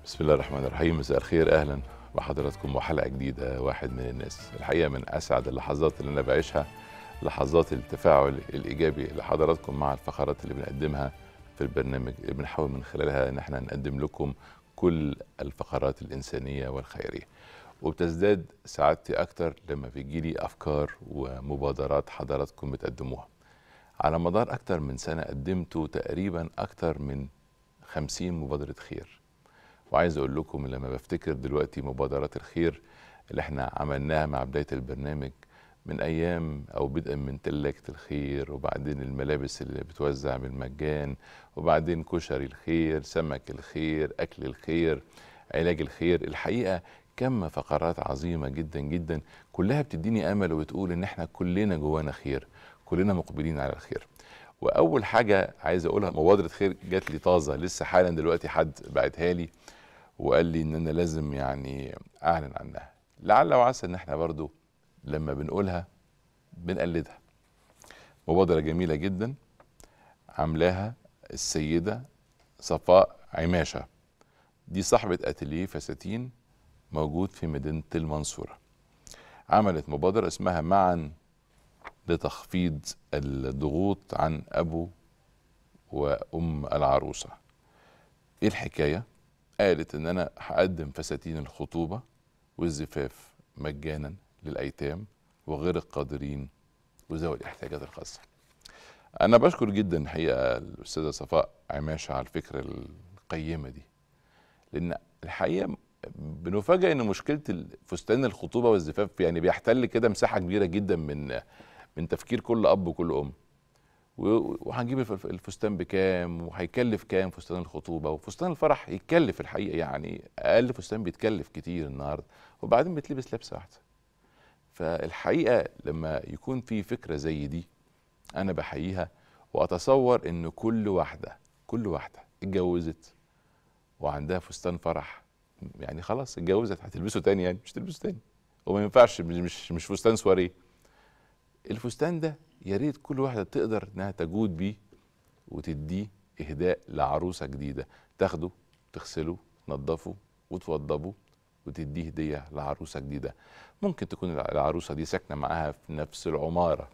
بسم الله الرحمن الرحيم مساء الخير اهلا بحضراتكم وحلقه جديده واحد من الناس الحقيقه من اسعد اللحظات اللي انا بعيشها لحظات التفاعل الايجابي لحضراتكم مع الفقرات اللي بنقدمها في البرنامج اللي بنحاول من خلالها ان احنا نقدم لكم كل الفقرات الانسانيه والخيريه وبتزداد سعادتي اكتر لما بيجيلي افكار ومبادرات حضراتكم بتقدموها على مدار اكتر من سنه قدمتوا تقريبا اكتر من خمسين مبادره خير وعايز اقول لكم لما بفتكر دلوقتي مبادرات الخير اللي احنا عملناها مع بدايه البرنامج من ايام او بدءا من تلاجة الخير وبعدين الملابس اللي بتوزع بالمجان وبعدين كشري الخير سمك الخير اكل الخير علاج الخير الحقيقه كم فقرات عظيمه جدا جدا كلها بتديني امل وبتقول ان احنا كلنا جوانا خير كلنا مقبلين على الخير واول حاجه عايز اقولها مبادره خير جات لي طازه لسه حالا دلوقتي حد بعتها لي وقال لي ان انا لازم يعني اعلن عنها لعل وعسى ان احنا برضو لما بنقولها بنقلدها مبادرة جميلة جدا عاملاها السيدة صفاء عماشة دي صاحبة اتيليه فساتين موجود في مدينة المنصورة عملت مبادرة اسمها معا لتخفيض الضغوط عن ابو وام العروسة ايه الحكاية قالت ان انا هقدم فساتين الخطوبة والزفاف مجانا للايتام وغير القادرين وذوي الاحتياجات الخاصه. انا بشكر جدا الحقيقه الاستاذه صفاء عماشه على الفكره القيمه دي. لان الحقيقه بنفاجئ ان مشكله فستان الخطوبه والزفاف يعني بيحتل كده مساحه كبيره جدا من من تفكير كل اب وكل ام. وهنجيب الفستان بكام وهيكلف كام فستان الخطوبه وفستان الفرح يتكلف الحقيقه يعني اقل فستان بيتكلف كتير النهارده وبعدين بتلبس لبسه واحده. فالحقيقه لما يكون في فكره زي دي انا بحييها واتصور ان كل واحده كل واحده اتجوزت وعندها فستان فرح يعني خلاص اتجوزت هتلبسه تاني يعني مش تلبسه تاني وما ينفعش مش مش فستان سواريه الفستان ده يا ريت كل واحده تقدر انها تجود بيه وتديه اهداء لعروسه جديده تاخده تغسله تنضفه وتوضبه وتديه هديه لعروسه جديده ممكن تكون العروسه دي ساكنه معاها في نفس العماره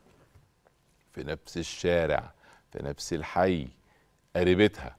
في نفس الشارع في نفس الحي قريبتها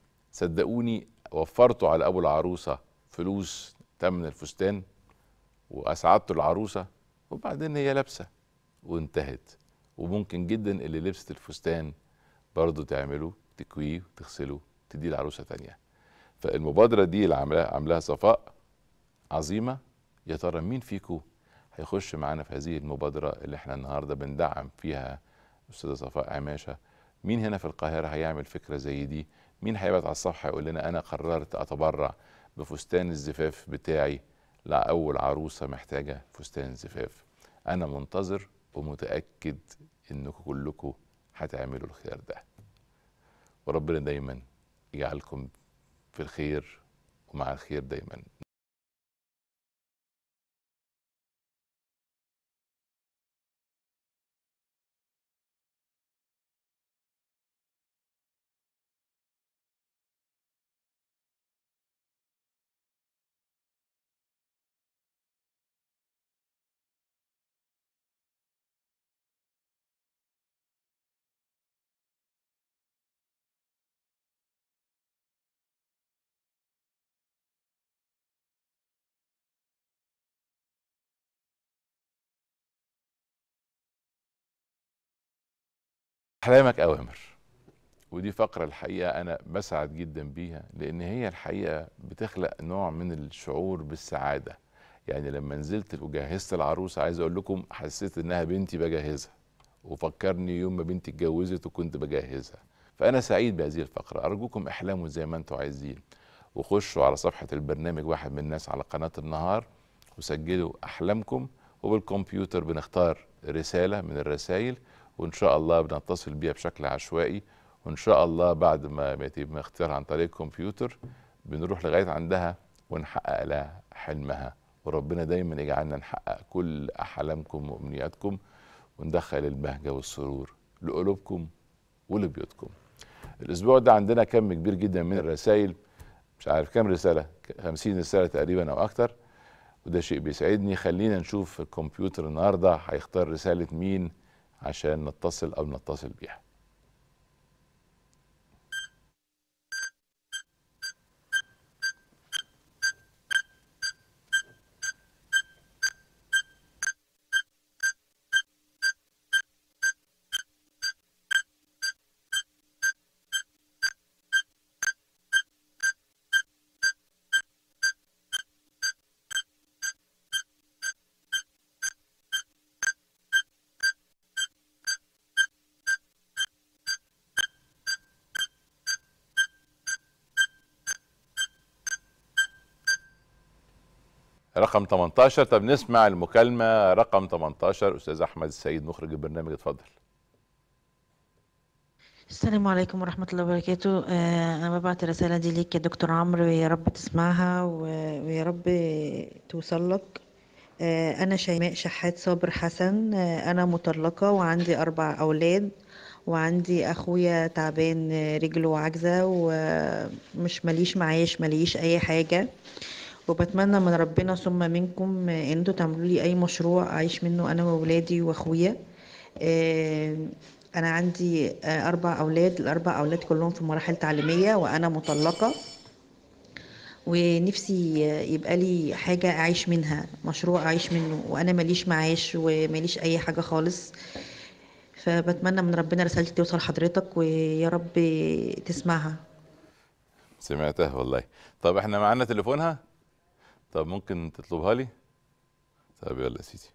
صدقوني وفرتوا على ابو العروسه فلوس تمن الفستان واسعدتوا العروسه وبعدين هي لابسه وانتهت وممكن جدا اللي لبست الفستان برضه تعمله تكويه وتغسله تديه لعروسه تانية فالمبادره دي اللي عاملاها عاملاها صفاء عظيمه يا ترى مين فيكم هيخش معانا في هذه المبادره اللي احنا النهارده بندعم فيها استاذه صفاء عماشه مين هنا في القاهره هيعمل فكره زي دي مين هيبعت على الصفحه يقول لنا انا قررت اتبرع بفستان الزفاف بتاعي لاول عروسه محتاجه فستان زفاف انا منتظر ومتاكد انكم كلكم هتعملوا الخير ده وربنا دايما يجعلكم في الخير ومع الخير دايما احلامك اوامر ودي فقره الحقيقه انا بسعد جدا بيها لان هي الحقيقه بتخلق نوع من الشعور بالسعاده يعني لما نزلت وجهزت العروسه عايز اقول لكم حسيت انها بنتي بجهزها وفكرني يوم ما بنتي اتجوزت وكنت بجهزها فانا سعيد بهذه الفقره ارجوكم احلاموا زي ما انتم عايزين وخشوا على صفحه البرنامج واحد من الناس على قناه النهار وسجلوا احلامكم وبالكمبيوتر بنختار رساله من الرسائل وان شاء الله بنتصل بيها بشكل عشوائي وان شاء الله بعد ما يتم اختيارها عن طريق الكمبيوتر بنروح لغايه عندها ونحقق لها حلمها وربنا دايما يجعلنا نحقق كل احلامكم وامنياتكم وندخل البهجه والسرور لقلوبكم ولبيوتكم. الاسبوع ده عندنا كم كبير جدا من الرسائل مش عارف كام رساله 50 رساله تقريبا او اكتر وده شيء بيسعدني خلينا نشوف الكمبيوتر النهارده هيختار رساله مين عشان نتصل او نتصل بيها رقم 18 طب نسمع المكالمة رقم 18 أستاذ أحمد السيد مخرج البرنامج اتفضل السلام عليكم ورحمة الله وبركاته آه، أنا ببعت الرسالة دي ليك يا دكتور عمرو ويا رب تسمعها و- ويا رب توصل لك آه، أنا شيماء شحات صابر حسن آه، أنا مطلقة وعندي أربع أولاد وعندي أخويا تعبان آه، رجله عاجزة ومش مليش معاش مليش أي حاجة وبتمنى من ربنا ثم منكم آه، إن انتوا تعملوا لي أي مشروع أعيش منه أنا وولادي وأخويا آه، أنا عندي آه، أربع أولاد الأربع أولاد كلهم في مراحل تعليمية وأنا مطلقة ونفسي يبقى لي حاجة أعيش منها مشروع أعيش منه وأنا ماليش معاش وماليش أي حاجة خالص فبتمنى من ربنا رسالتي توصل حضرتك ويا رب تسمعها سمعتها والله طب احنا معانا تليفونها طب ممكن تطلبها لي طب يلا يا سيدي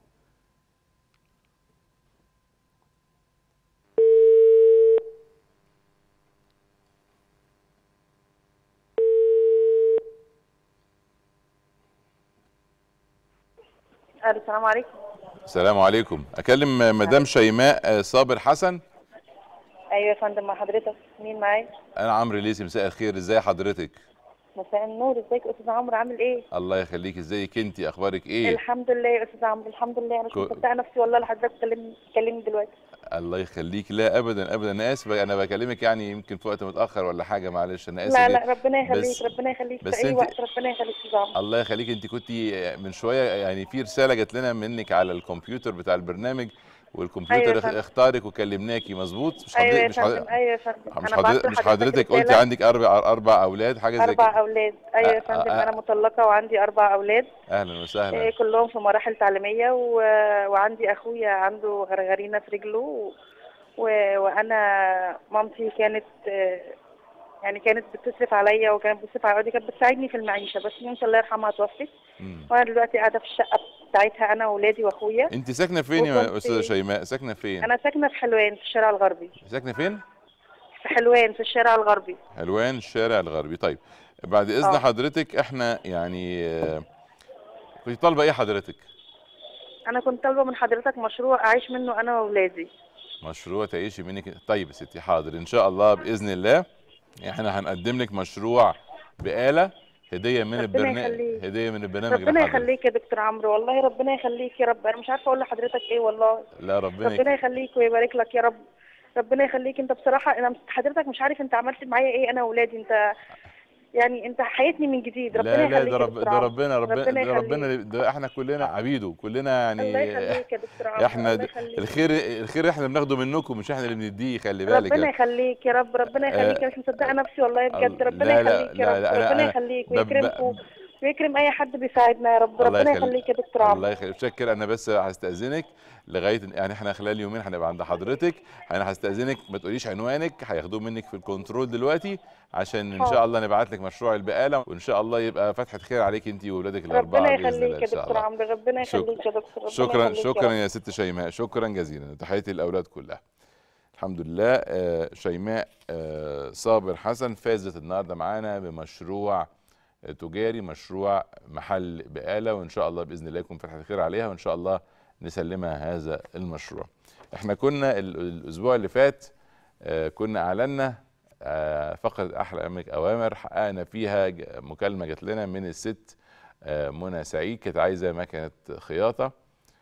الو السلام عليكم السلام عليكم اكلم مدام شيماء آه، صابر حسن ايوه يا فندم مع حضرتك مين معايا انا عمرو ليسي مساء الخير ازاي حضرتك مساء النور ازيك يا استاذ عمرو عامل ايه الله يخليك ازيك انت اخبارك ايه الحمد لله يا استاذ عمرو الحمد لله انا مش كو- مصدقه نفسي والله لحضرتك بتكلمني بتكلمني دلوقتي الله يخليك لا ابدا ابدا انا اسف انا بكلمك يعني يمكن في وقت متاخر ولا حاجه معلش انا اسف لا ليه؟ لا ربنا يخليك بس- ربنا يخليك بس في اي انت- وقت ربنا يخليك يا استاذ عمرو الله يخليك انت كنت من شويه يعني في رساله جات لنا منك على الكمبيوتر بتاع البرنامج والكمبيوتر أيوة يا اخ- فندم. اختارك وكلمناكي مظبوط مش ايوه يا حضرتك مش فندم حضرتك ايوه يا فندم مش انا حضرتك بعت مش حضرتك قلتي رسالة. عندك اربع اربع اولاد حاجه زي اربع كده اولاد ايوه يا آه، فندم آه. انا مطلقه وعندي اربع اولاد اهلا إيه، وسهلا كلهم في مراحل تعليميه و... وعندي اخويا عنده غرغرينه في رجله و... و... وانا مامتي كانت آه، يعني كانت بتصرف عليا وكانت بتصرف على والدي كانت بتساعدني في المعيشه بس مامتي الله يرحمها توفت مم. وانا دلوقتي قاعده في الشقه بتاعتها انا واولادي واخويا انت ساكنه فين يا وكنت- استاذه شيماء ساكنه فين انا ساكنه في حلوان في الشارع الغربي ساكنه فين في حلوان في الشارع الغربي حلوان الشارع الغربي طيب بعد اذن آه. حضرتك احنا يعني آه، كنت طالبه ايه حضرتك انا كنت طالبه من حضرتك مشروع اعيش منه انا واولادي مشروع تعيشي منك طيب يا ستي حاضر ان شاء الله باذن الله احنا هنقدم لك مشروع بآلة هدية من ربنا البرنامج يخليك. هدية من البرنامج ربنا لحضرتك. يخليك يا دكتور عمرو والله ربنا يخليك يا رب انا مش عارفه اقول لحضرتك ايه والله لا ربنا ربنا يك... يخليك ويبارك لك يا رب ربنا يخليك انت بصراحه انا حضرتك مش عارف انت عملت معايا ايه انا واولادي انت يعني انت حياتني من جديد ربنا لا لا يخليك ده, يا رب... دكتور ده عمرو. ربنا ربنا ربنا ده ربنا يخليك. ده احنا كلنا عبيده كلنا الله يعني يخليك يا دكتور عمرو احنا الله د- يخليك. الخير الخير احنا بناخده منكم مش احنا اللي بنديه خلي بالك ربنا يعني. يخليك يا رب ربنا يخليك آه، انا مش مصدقه نفسي والله بجد ال- ربنا لا، لا، يخليك يا لا، رب لا، أنا- ربنا أنا يخليك بب- ويكرمكم ويكرم اي حد بيساعدنا يا رب الله ربنا يخليك. يخليك يا دكتور عمرو الله يخليك متشكر انا بس هستاذنك لغايه يعني احنا خلال يومين هنبقى عند حضرتك انا هستاذنك ما تقوليش عنوانك هياخدوه منك في الكنترول دلوقتي عشان ان شاء حاضر. الله نبعت لك مشروع البقاله وان شاء الله يبقى فتحه خير عليك انت واولادك الاربعه ربنا باذن الله يخليك يا ان شاء دكتور الله عمرو ربنا شك- يخليك يا دكتور ربنا شكرا يخليك يا شكرا رب. يا ست شيماء شكرا جزيلا تحياتي الاولاد كلها الحمد لله آه، شيماء آه، صابر حسن فازت النهارده معانا بمشروع آه، تجاري مشروع محل بقاله وان شاء الله باذن الله يكون فتحه خير عليها وان شاء الله نسلمها هذا المشروع احنا كنا ال- الاسبوع اللي فات آه، كنا اعلنا آه، فقره احلى امك اوامر حققنا فيها ج- مكالمه جات لنا من الست آه، منى سعيد كانت عايزه مكنه خياطه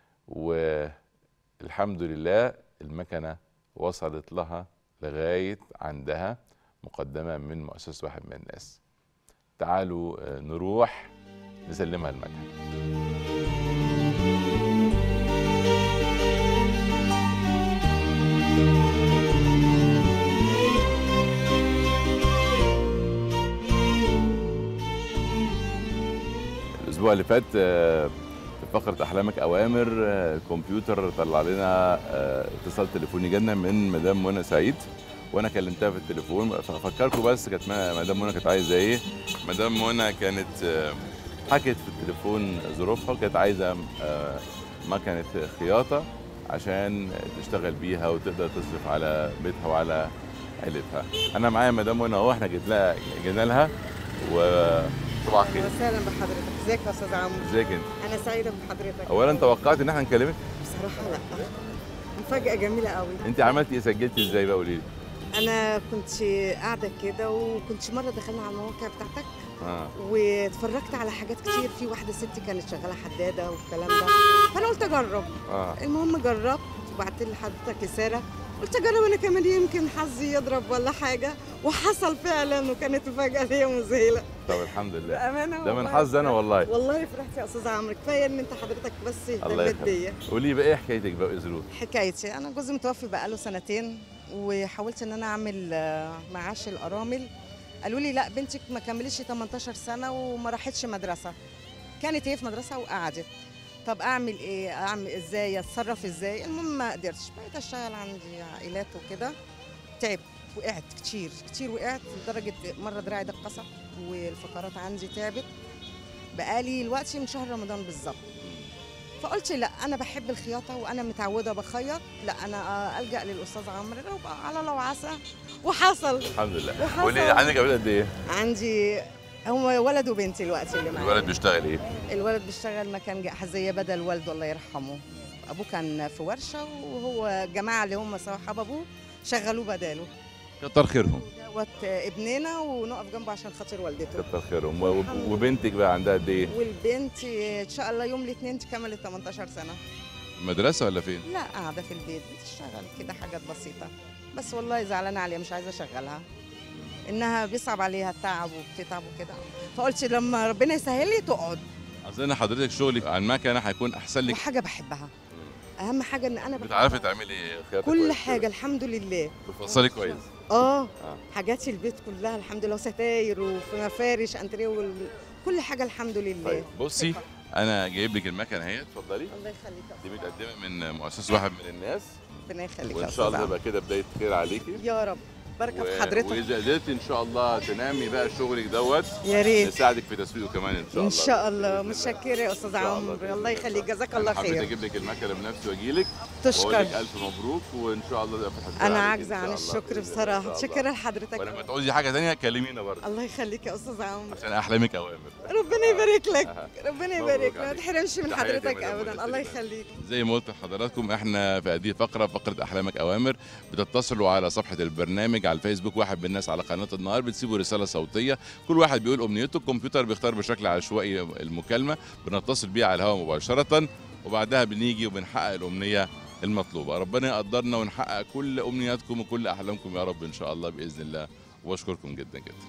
والحمد لله المكنه وصلت لها لغايه عندها مقدمه من مؤسسه واحد من الناس تعالوا آه، نروح نسلمها المكنه الاسبوع اللي فات آه، في فقره احلامك اوامر آه، الكمبيوتر طلع لنا آه، اتصال تليفوني جالنا من مدام منى سعيد وانا كلمتها في التليفون فافكركم بس كانت ما- مدام منى كانت عايزه ايه مدام منى كانت آه، حكت في التليفون ظروفها وكانت عايزه آه، مكنه خياطه عشان تشتغل بيها وتقدر تصرف على بيتها وعلى عيلتها انا معايا مدام منى اهو احنا جيت لها جينا لها وصباح الخير وسهلا بحضرتك ازيك يا استاذ عمرو ازيك انت انا سعيده بحضرتك اولا توقعت ان احنا نكلمك بصراحه لا مفاجاه جميله قوي انت عملتي ايه سجلتي ازاي بقى قولي لي انا كنت قاعده كده وكنت مره دخلنا على المواقع بتاعتك اه واتفرجت على حاجات كتير في واحده ست كانت شغاله حداده والكلام ده فانا قلت اجرب اه المهم جربت وبعت لي حضرتك رساله قلت اجرب انا كمان يمكن حظي يضرب ولا حاجه وحصل فعلا وكانت مفاجاه ليا مذهله طب الحمد لله بامانه ده من والله حظ انا فرحت. والله والله فرحت يا استاذ عمرو كفايه ان انت حضرتك بس الله اهتميت يخليك. بيا قولي بقى ايه حكايتك بقى ازرو حكايتي انا جوزي متوفي بقاله سنتين وحاولت ان انا اعمل آه، معاش الارامل قالوا لي لا بنتك ما كملتش 18 سنه وما راحتش مدرسه كانت هي في مدرسه وقعدت طب اعمل ايه اعمل ازاي اتصرف ازاي المهم ما قدرتش بقيت اشتغل عندي عائلات وكده تعبت وقعت كتير كتير وقعت لدرجه مره دراعي ده اتكسر والفقرات عندي تعبت بقالي دلوقتي من شهر رمضان بالظبط فقلت لا انا بحب الخياطه وانا متعوده بخيط لا انا الجا للاستاذ عمرو لو بقى على لو عسى وحصل الحمد لله وحصل. قولي لي عندك اولاد قد ايه عندي هو ولد وبنت دلوقتي اللي معايا الولد بيشتغل ايه الولد بيشتغل مكان جاهزيه بدل والده الله يرحمه ابوه كان في ورشه وهو الجماعه اللي هم صحاب ابوه شغلوه بداله كتر خيرهم دوت ابننا ونقف جنبه عشان خاطر والدته كتر خيرهم و- و- وبنتك بقى عندها قد ايه والبنت ان شاء الله يوم الاثنين تكمل ال 18 سنه مدرسه ولا فين لا قاعده في البيت بتشتغل كده حاجات بسيطه بس والله زعلانه عليها مش عايزه اشغلها انها بيصعب عليها التعب وبتتعب وكده فقلت لما ربنا يسهل لي تقعد اظن حضرتك شغلك على المكنه هيكون احسن لك وحاجه بحبها اهم حاجه ان انا بتعرفي بحبها. تعملي خياطه كل كويس حاجه كده. الحمد لله بتفصلي كويس اه آه. حاجات البيت كلها الحمد لله وستاير وفي مفارش انتريه وال... كل حاجه الحمد لله طيب بصي انا جايب لك المكنه اهي اتفضلي الله يخليك يا دي أستاذ متقدمه من مؤسسه واحد من الناس ربنا يخليك يا وان استاذ شاء الله عمرو. يبقى كده بدايه خير عليكي يا رب بركه في و- حضرتك واذا قدرتي ان شاء الله تنامي بقى شغلك دوت يا ريت نساعدك في تسويقه كمان ان شاء الله ان شاء الله بإذن متشكره يا استاذ إن شاء الله عمرو بإذن الله يخليك جزاك الله أنا حبيت خير اجيب لك المكنه بنفسي واجي لك واقول تشكر لك الف مبروك وان شاء الله تبقى فتحه خير انا عليك عاجزه إن عن شاء الله الشكر بإذن الله. بصراحه إن شاء الله. متشكره لحضرتك ولما تعوزي حاجه ثانيه كلمينا برضه الله يخليك يا استاذ عمرو عشان احلامك اوامر ربنا يبارك لك ربنا مبروك يبارك ما عليك. تحرمش من تحياتي يا حضرتك مدام ابدا منى الله سليمان. يخليك زي ما قلت لحضراتكم احنا في هذه الفقره فقره احلامك اوامر بتتصلوا على صفحه البرنامج على الفيسبوك واحد من الناس على قناه النهار بتسيبوا رساله صوتيه كل واحد بيقول امنيته الكمبيوتر بيختار بشكل عشوائي المكالمه بنتصل بيها على الهواء مباشره وبعدها بنيجي وبنحقق الامنيه المطلوبه ربنا يقدرنا ونحقق كل امنياتكم وكل احلامكم يا رب ان شاء الله باذن الله واشكركم جدا جدا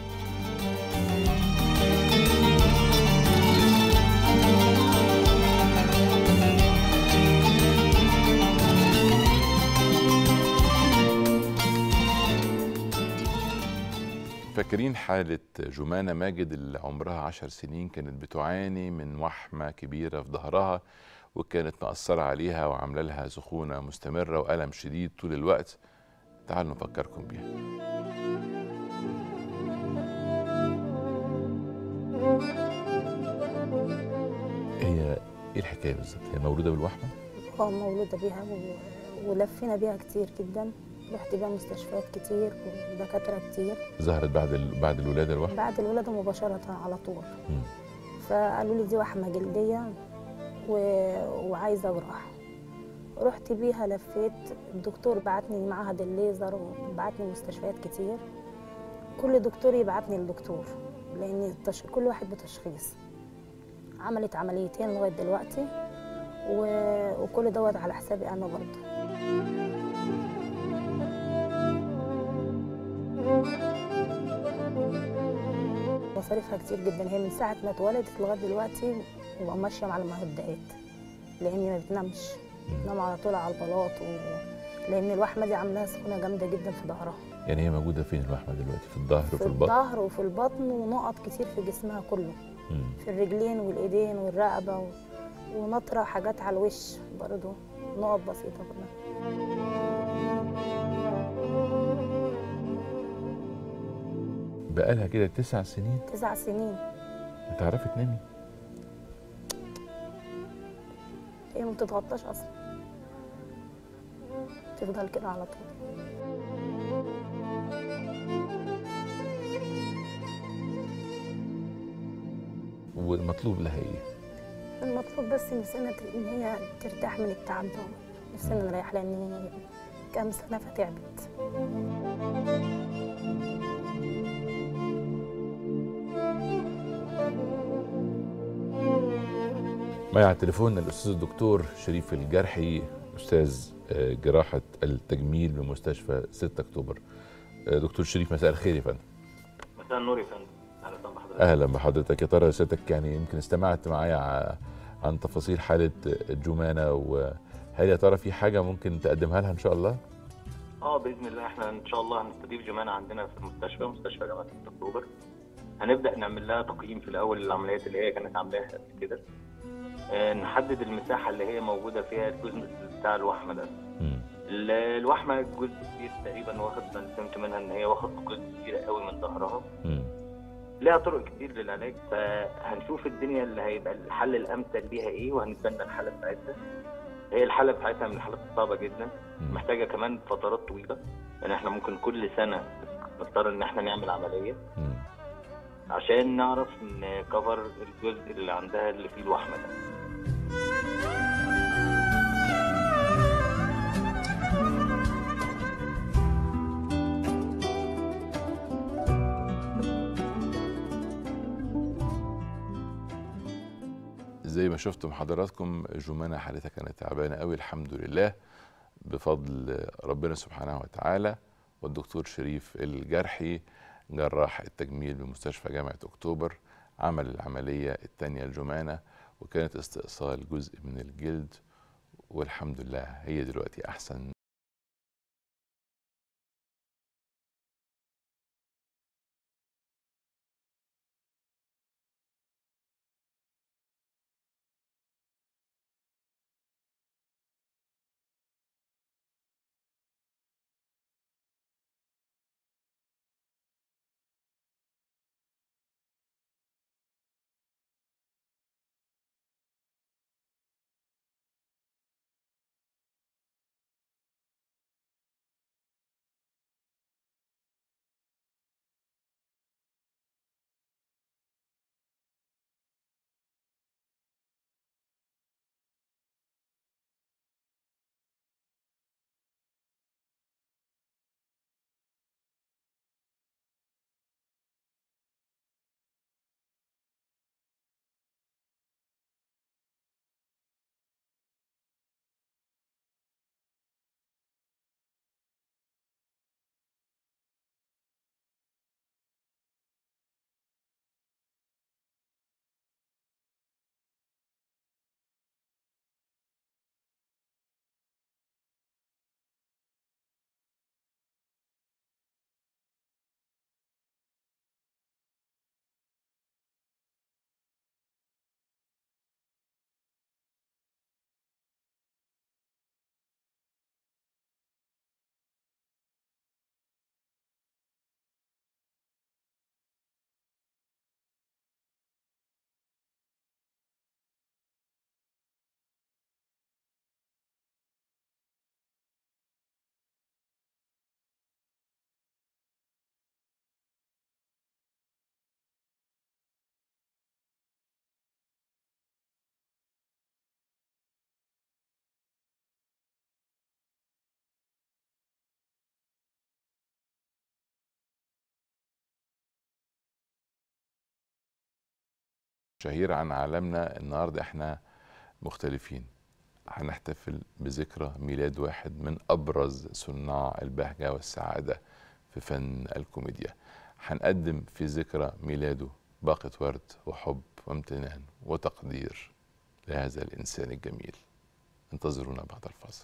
فاكرين حالة جمانة ماجد اللي عمرها عشر سنين كانت بتعاني من وحمة كبيرة في ظهرها وكانت مأثرة عليها وعاملة لها سخونة مستمرة وألم شديد طول الوقت تعالوا نفكركم بيها هي ايه الحكاية بالظبط؟ هي مولودة بالوحمة؟ اه مولودة بيها و... ولفينا بيها كتير جدا رحت بيها مستشفيات كتير ودكاترة كتير ظهرت بعد ال... بعد الولادة الوحمة؟ بعد الولادة مباشرة على طول مم. فقالوا لي دي وحمة جلدية و... وعايزة جراحة رحت بيها لفيت الدكتور بعتني معهد الليزر وبعتني مستشفيات كتير كل دكتور يبعتني لدكتور لان التش... كل واحد بتشخيص عملت عمليتين لغايه دلوقتي و... وكل دوت على حسابي انا برضه مصاريفها كتير جدا هي من ساعة ما اتولدت لغاية دلوقتي وماشية مع المهدئات لأن ما بتنامش بتنام على طول على البلاط و... لأن الوحمة دي عاملاها سخونة جامدة جدا في ظهرها يعني هي موجوده فين الوحمه دلوقتي في الظهر في وفي البطن الظهر وفي البطن ونقط كتير في جسمها كله مم. في الرجلين والإيدين والرقبة و... ونطرة حاجات على الوش برضو نقط بسيطة كلها بقالها كده تسع سنين تسع سنين تعرفي تنامي هي ما بتتغطاش أصلا تفضل كده على طول والمطلوب لها ايه المطلوب بس نفسنا ت- ان هي ترتاح من التعب ده نفسنا نريح لان هي كام سنه فتعبت معي على التليفون الاستاذ الدكتور شريف الجرحي استاذ آه، جراحه التجميل بمستشفى 6 اكتوبر آه، دكتور شريف مساء الخير يا فندم مساء النور يا فندم اهلا وسهلا بحضرتك اهلا بحضرتك يا ترى سيادتك يعني يمكن استمعت معايا ع- عن تفاصيل حاله جمانه وهل يا ترى في حاجه ممكن تقدمها لها ان شاء الله اه باذن الله احنا ان شاء الله هنستضيف جمانه عندنا في المستشفى مستشفى جامعه 6 اكتوبر هنبدا نعمل لها تقييم في الاول للعمليات اللي هي كانت عاملاها قبل كده آه، نحدد المساحه اللي هي موجوده فيها الجزء بتاع الوحمه ده مم. ال- الوحمه جزء كبير تقريبا واخد انا فهمت منها ان هي واخد جزء كبير قوي من ظهرها مم. لها طرق كتير للعلاج فهنشوف الدنيا اللي هيبقى الحل الامثل ليها ايه وهنتبنى الحاله بتاعتها هي الحاله بتاعتها من الحالات الصعبه جدا مم. محتاجه كمان فترات طويله يعني احنا ممكن كل سنه نضطر ان احنا نعمل عمليه مم. عشان نعرف نكفر الجزء اللي عندها اللي فيه الوحمه ده زي ما شفتم حضراتكم جمانة حالتها كانت تعبانة قوي الحمد لله بفضل ربنا سبحانه وتعالى والدكتور شريف الجرحي جراح التجميل بمستشفى جامعة أكتوبر عمل العملية التانية الجمانة وكانت استئصال جزء من الجلد والحمد لله هي دلوقتي أحسن شهير عن عالمنا النهارده احنا مختلفين هنحتفل بذكرى ميلاد واحد من ابرز صناع البهجه والسعاده في فن الكوميديا هنقدم في ذكرى ميلاده باقة ورد وحب وامتنان وتقدير لهذا الإنسان الجميل انتظرونا بعد الفاصل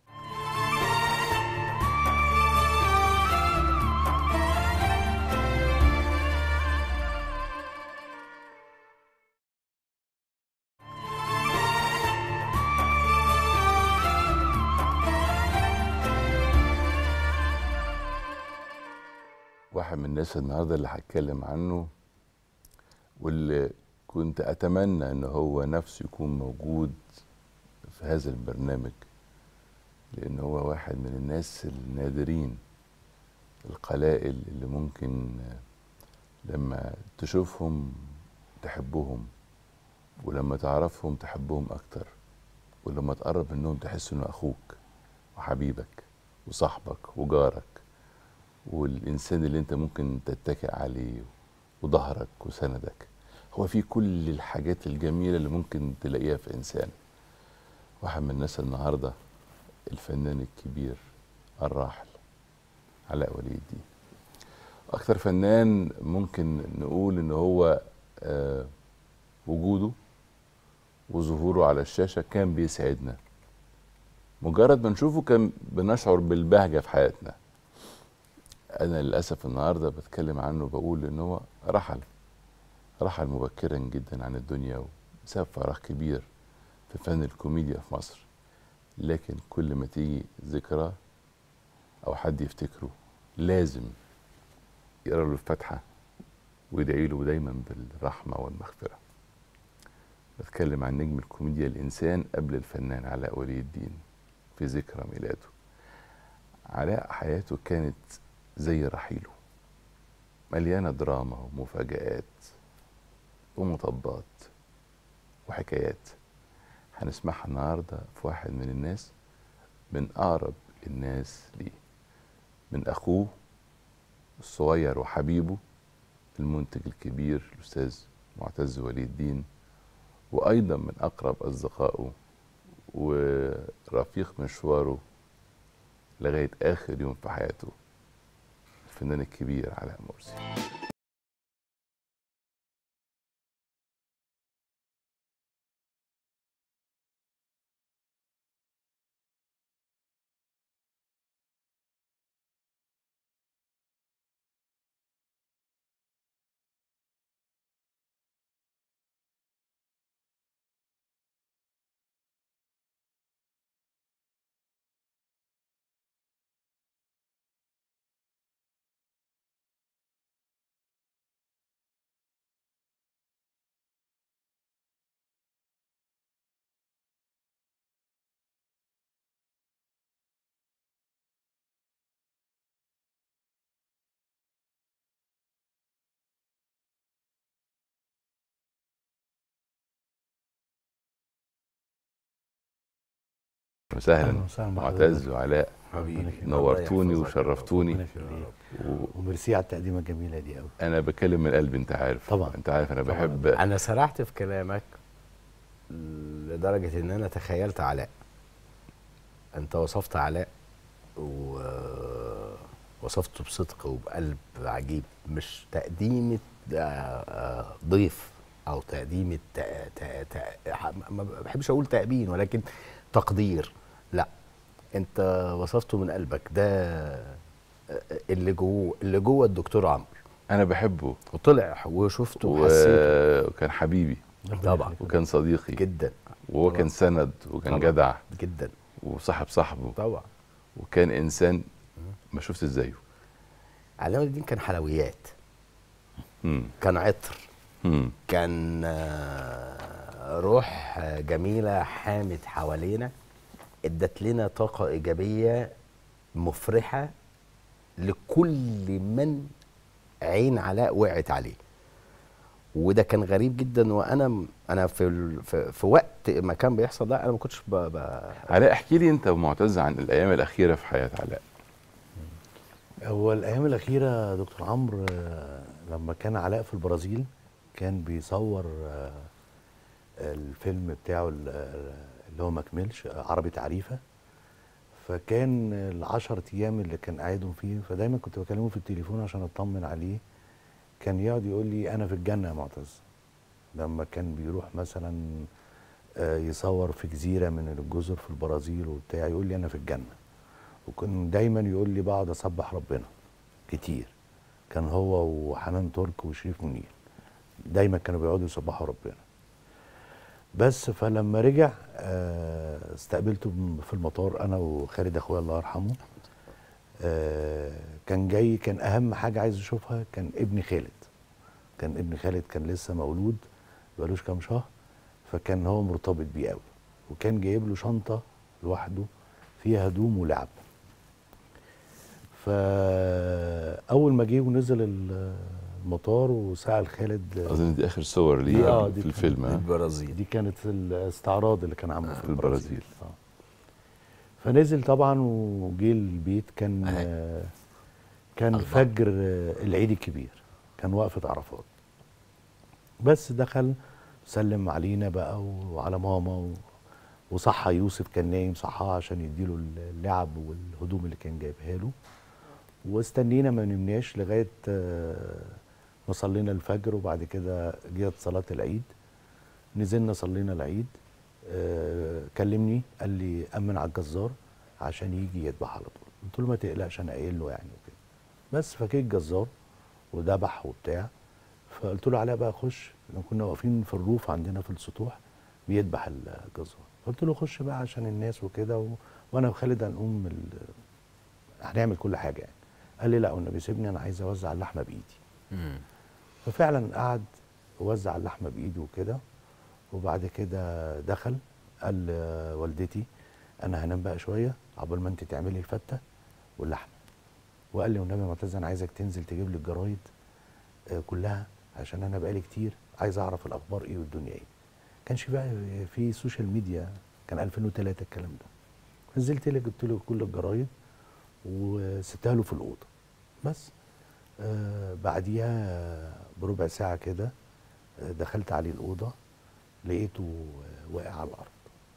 واحد من الناس النهارده اللي هتكلم عنه واللي كنت اتمنى ان هو نفسه يكون موجود في هذا البرنامج لان هو واحد من الناس النادرين القلائل اللي ممكن لما تشوفهم تحبهم ولما تعرفهم تحبهم اكتر ولما تقرب منهم تحس انه اخوك وحبيبك وصاحبك وجارك والإنسان اللي أنت ممكن تتكئ عليه وظهرك وسندك هو في كل الحاجات الجميلة اللي ممكن تلاقيها في إنسان واحد من الناس النهاردة الفنان الكبير الراحل علاء ولي الدين أكثر فنان ممكن نقول إن هو آه وجوده وظهوره على الشاشة كان بيسعدنا مجرد ما نشوفه كان بنشعر بالبهجة في حياتنا انا للاسف النهارده بتكلم عنه بقول ان هو رحل رحل مبكرا جدا عن الدنيا وساب فراغ كبير في فن الكوميديا في مصر لكن كل ما تيجي ذكرى او حد يفتكره لازم يقرا له الفاتحه ويدعي له دايما بالرحمه والمغفره بتكلم عن نجم الكوميديا الانسان قبل الفنان علاء ولي الدين في ذكرى ميلاده علاء حياته كانت زي رحيله مليانة دراما ومفاجآت ومطبات وحكايات هنسمعها النهاردة في واحد من الناس من أقرب الناس ليه من أخوه الصغير وحبيبه المنتج الكبير الأستاذ معتز ولي الدين وأيضا من أقرب أصدقائه ورفيق مشواره لغاية آخر يوم في حياته الفنان الكبير علاء مرسي وسهلا أهلاً وسهلاً معتز بحضرتك. وعلاء حبيبي نورتوني وشرفتوني ربنا يخليك. و- وميرسي على التقديمه الجميله دي قوي انا بكلم من قلبي انت عارف طبعاً. انت عارف انا طبعاً. بحب انا سرحت في كلامك لدرجه ان انا تخيلت علاء انت وصفت علاء ووصفته بصدق وبقلب عجيب مش تقديمه آه، آه، ضيف او تقديمه تا- تا- تا- ما بحبش اقول تأبين ولكن تقدير لا انت وصفته من قلبك ده آه، اللي جوه اللي جوه الدكتور عمرو انا بحبه وطلع وشفته و- وحسيته وكان حبيبي طبعا وكان صديقي جدا وهو كان سند وكان طبعاً. جدع جدا وصاحب صاحبه طبعا وكان انسان ما شفت زيه علاء ولي الدين كان حلويات مم. كان عطر مم. كان آه، روح آه، جميله حامت حوالينا ادت لنا طاقه ايجابيه مفرحه لكل من عين علاء وقعت عليه وده كان غريب جدا وانا انا في ال- في, في وقت ما كان بيحصل ده انا ما كنتش ب... ب... علاء احكي لي انت ومعتز عن الايام الاخيره في حياه علاء هو الايام الاخيره يا دكتور عمرو آه، لما كان علاء في البرازيل كان بيصور آه، الفيلم بتاعه ال- آه، اللي هو ما كملش آه، عربي تعريفه فكان العشر ايام اللي كان قاعدهم فيه فدايما كنت بكلمه في التليفون عشان اطمن عليه كان يقعد يقول لي انا في الجنه يا معتز لما كان بيروح مثلا آه، يصور في جزيره من الجزر في البرازيل وبتاع يقول لي انا في الجنه وكان دايما يقول لي بقعد اسبح ربنا كتير كان هو وحنان ترك وشريف منير دايما كانوا بيقعدوا يسبحوا ربنا بس فلما رجع آه، استقبلته بم- في المطار انا وخالد اخويا الله يرحمه آه، كان جاي كان اهم حاجه عايز اشوفها كان ابن خالد كان ابن خالد كان لسه مولود بقالوش كام شهر فكان هو مرتبط بيه قوي وكان جايب له شنطه لوحده فيها هدوم ولعب فاول ما جه ونزل ال- المطار وسأل خالد اظن دي اخر صور دي- ليه آه، في دي الفيلم ها؟ البرازيل دي كانت الاستعراض اللي كان عامله في في البرازيل. البرازيل آه. فنزل طبعا وجه البيت كان أهي. آه كان الله. فجر آه العيد الكبير كان وقفه عرفات بس دخل سلم علينا بقى وعلى ماما و... وصحى يوسف كان نايم صحاه عشان يديله اللعب والهدوم اللي كان جايبها له واستنينا ما نمناش لغايه آه، ما صلينا الفجر وبعد كده جت صلاه العيد نزلنا صلينا العيد آه، كلمني قال لي امن على الجزار عشان يجي يذبح على طول قلت له ما تقلقش انا قايل له يعني وكده بس فجه الجزار وذبح وبتاع فقلت له علاء بقى خش لما كنا واقفين في الروف عندنا في السطوح بيذبح الجزار قلت له خش بقى عشان الناس وكده و... وانا وخالد هنقوم ال... هنعمل كل حاجه يعني قال لي لا والنبي سيبني انا عايز اوزع اللحمه بايدي مم. ففعلا قعد وزع اللحمه بايده وكده وبعد كده دخل قال لوالدتي انا هنام بقى شويه عقبال ما انت تعملي الفته واللحمه وقال لي والنبي يا معتز انا عايزك تنزل تجيب لي الجرايد آه، كلها عشان انا بقالي كتير عايز اعرف الاخبار ايه والدنيا ايه كانش بقى في سوشيال ميديا كان 2003 الكلام ده نزلت لي جبت له كل الجرايد وسبتها له في الاوضه بس آه بعديها بربع ساعه كده آه، دخلت عليه الاوضه لقيته آه، واقع على الارض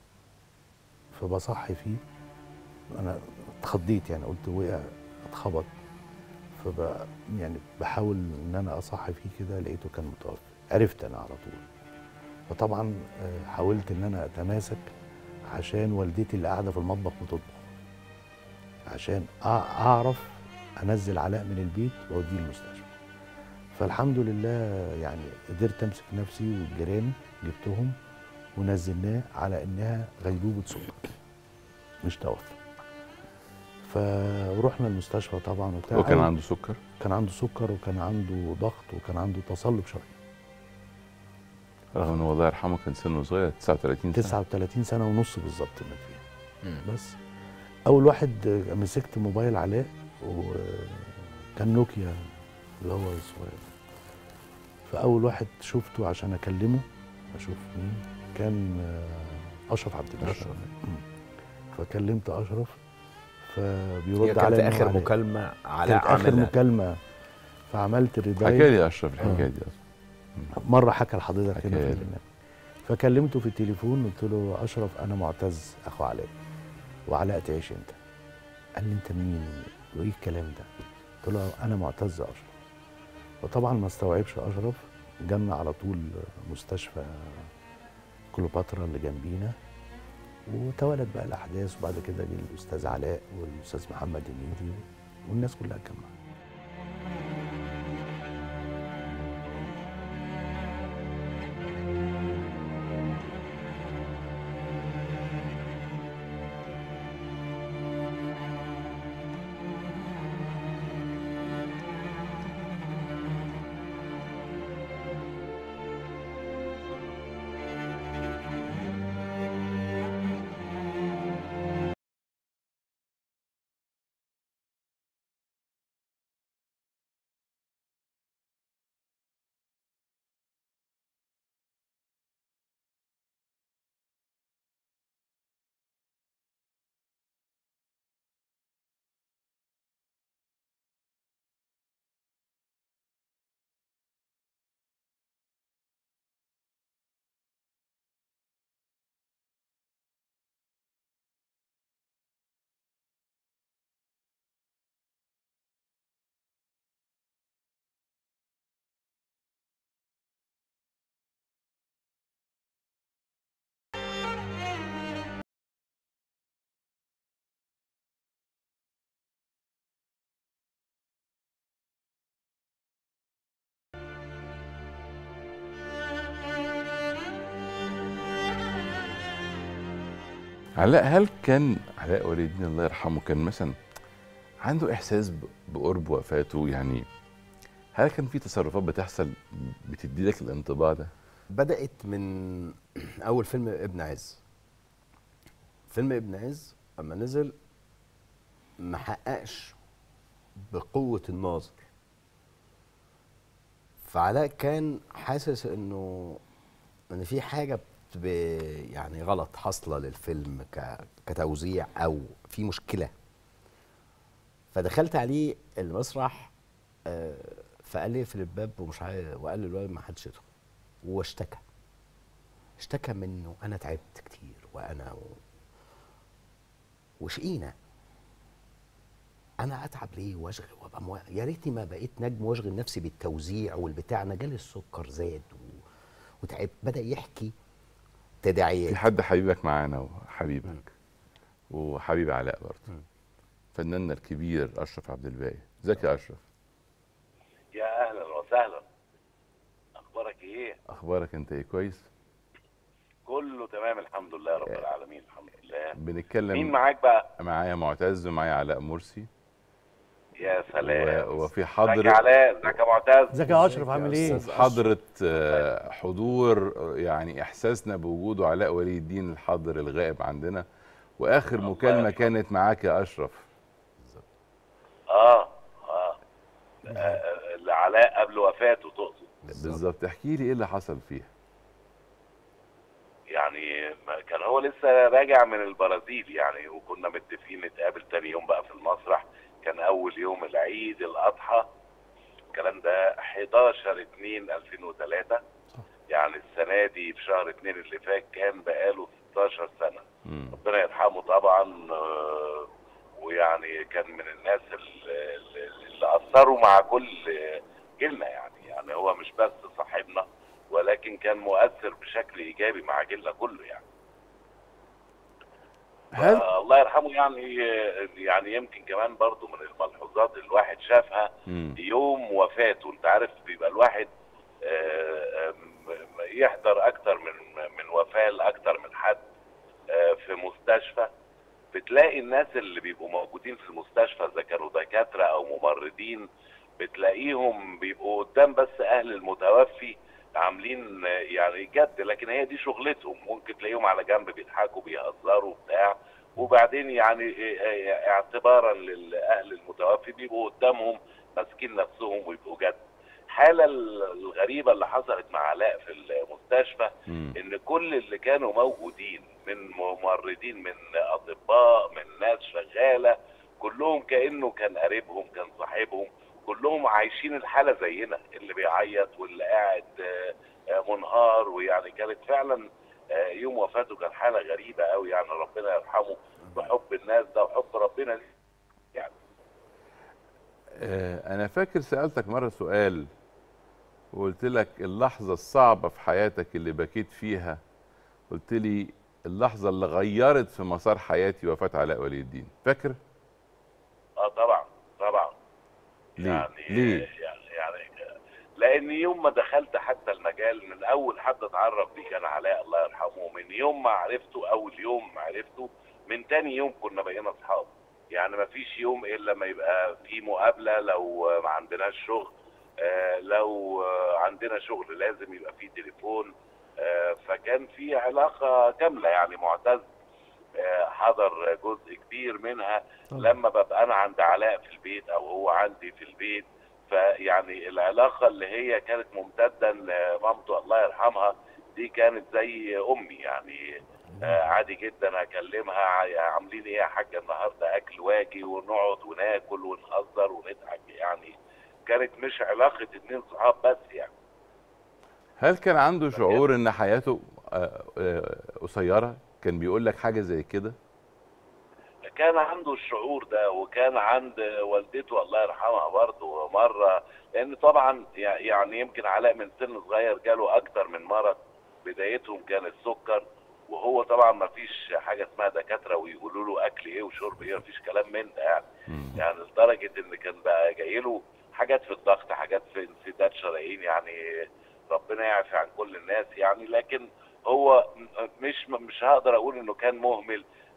فبصحي فيه انا اتخضيت يعني قلت وقع اتخبط فب يعني بحاول ان انا اصحي فيه كده لقيته كان متوفي عرفت انا على طول فطبعا آه، حاولت ان انا اتماسك عشان والدتي اللي قاعده في المطبخ بتطبخ عشان أع- اعرف انزل علاء من البيت واوديه المستشفى فالحمد لله يعني قدرت امسك نفسي والجيران جبتهم ونزلناه على انها غيبوبه سكر مش توفى فرحنا المستشفى طبعا وبتاع هو كان أول- عنده سكر كان عنده سكر وكان عنده ضغط وكان عنده تصلب شرايين رغم انه الله يرحمه كان سنه صغير 39 سنه 39 سنه ونص بالظبط مات فيها مم. بس اول واحد مسكت موبايل علاء وكان نوكيا اللي هو الصغير فاول واحد شفته عشان اكلمه اشوف مين كان آه، اشرف عبد الباقي أشرف. مم. فكلمت اشرف هي فبيرد كانت عليا إن هو اخر علاء. مكالمه علاء كانت اخر عملها مكالمه فعملت حكى الريدايل لي اشرف الحكايه آه. دي أصلاً. مره حكى لحضرتك هنا حكى في لي. البرنامج فكلمته في التليفون قلت له اشرف انا معتز اخو علاء وعلاء تعيش انت قال لي انت مين وايه الكلام ده قلت له انا معتز اشرف وطبعا ما استوعبش اشرف جالنا على طول مستشفى كليوباترا اللي جنبينا وتوالت بقى الاحداث وبعد كده جه الاستاذ علاء والاستاذ محمد النيدي والناس كلها اتجمعت علاء هل كان علاء ولي الدين الله يرحمه كان مثلا عنده احساس ب- بقرب وفاته يعني هل كان في تصرفات بتحصل بتدي لك الانطباع ده؟ بدأت من أول فيلم ابن عز فيلم ابن عز أما نزل ما حققش بقوة الناظر فعلاء كان حاسس انه ان في حاجة بت- يعني غلط حاصلة للفيلم ك- كتوزيع او في مشكلة فدخلت عليه المسرح آه، فقال لي اقفل الباب ومش عايز وقال للولد ما حدش يدخل واشتكى اشتكى منه انا تعبت كتير وانا و... وشقينا انا اتعب ليه واشغل وابقى مو... يا ريتني ما بقيت نجم واشغل نفسي بالتوزيع والبتاع انا جالي السكر زاد و... وتعبت بدا يحكي تداعيات في حد حبيبك معانا وحبيبك وحبيب علاء برضه فناننا الكبير اشرف عبد الباقي ازيك يا اشرف يا اهلا وسهلا اخبارك ايه اخبارك انت ايه كويس كله تمام الحمد لله رب العالمين الحمد لله بنتكلم مين معاك بقى معايا معتز ومعايا علاء مرسي يا سلام و- وفي ازيك حضرة يا علاء ازيك يا معتز ازيك يا اشرف عامل ايه؟ وفي حضرة آه، حضور آه، يعني احساسنا بوجوده علاء ولي الدين الحاضر الغائب عندنا واخر مكالمة كانت معاك يا اشرف اه اه آه، اللي علاء قبل وفاته تقصد بالظبط احكي لي ايه اللي حصل فيها يعني ما- كان هو لسه راجع من البرازيل يعني وكنا متفقين نتقابل تاني يوم بقى في المسرح كان اول يوم العيد الاضحى الكلام ده 11 2 2003 يعني السنه دي في شهر 2 اللي فات كان بقاله 16 سنه مم. ربنا يرحمه طبعا آه، ويعني كان من الناس اللي, اللي اثروا مع كل جيلنا يعني يعني هو مش بس صاحبنا ولكن كان مؤثر بشكل ايجابي مع جيلنا كله يعني هل آه، الله يرحمه يعني يعني يمكن كمان برضو من الملحوظات اللي الواحد شافها مم. يوم وفاته انت عارف بيبقى الواحد آه، آم، يحضر اكتر من من وفاه لاكتر من حد آه، في مستشفى بتلاقي الناس اللي بيبقوا موجودين في المستشفى اذا كانوا دكاتره او ممرضين بتلاقيهم بيبقوا قدام بس اهل المتوفي عاملين آه، يعني جد لكن هي دي شغلتهم ممكن تلاقيهم على جنب بيضحكوا بيهزروا بتاع وبعدين يعني آه، آه، اعتبارا لاهل المتوفي بيبقوا قدامهم ماسكين نفسهم ويبقوا جد الحاله الغريبه اللي حصلت مع علاء في المستشفى مم. ان كل اللي كانوا موجودين من ممرضين من اطباء من ناس شغاله كلهم كانه كان قريبهم كان صاحبهم كلهم عايشين الحاله زينا اللي بيعيط واللي قاعد آه، آه، منهار ويعني كانت فعلا آه، يوم وفاته كان حاله غريبه قوي يعني ربنا يرحمه بحب الناس ده وحب ربنا ليه. يعني آه، انا فاكر سالتك مره سؤال وقلت لك اللحظه الصعبه في حياتك اللي بكيت فيها قلت لي اللحظه اللي غيرت في مسار حياتي وفاه علاء ولي الدين فاكر اه طبعا طبعا ليه يعني ليه يعني يعني لان يوم ما دخلت حتى المجال من اول حد اتعرف بيه كان علاء الله يرحمه من يوم ما عرفته اول يوم ما عرفته من تاني يوم كنا بقينا اصحاب يعني ما فيش يوم الا ما يبقى في مقابله لو ما عندناش شغل آه لو آه عندنا شغل لازم يبقى في تليفون آه فكان في علاقه كامله يعني معتز آه حضر جزء كبير منها لما ببقى انا عند علاء في البيت او هو عندي في البيت فيعني العلاقه اللي هي كانت ممتده لمامته الله يرحمها دي كانت زي امي يعني آه عادي جدا اكلمها ع- عاملين ايه يا حاجه النهارده اكل واجي ونقعد وناكل ونهزر ونضحك يعني كانت مش علاقه اتنين صحاب بس يعني هل كان عنده شعور ان حياته آه، آه، قصيره كان بيقول لك حاجه زي كده كان عنده الشعور ده وكان عند والدته الله يرحمها برضه مره لان طبعا يع- يعني يمكن علاء من سن صغير جاله اكتر من مرض بدايتهم كان السكر وهو طبعا ما فيش حاجه اسمها دكاتره ويقولوا له اكل ايه وشرب ايه ما فيش كلام من ده يعني مم. يعني لدرجه ان كان بقى جاي له حاجات في الضغط حاجات في انسداد شرايين يعني ربنا يعفي عن كل الناس يعني لكن هو م- مش مش هقدر اقول انه كان مهمل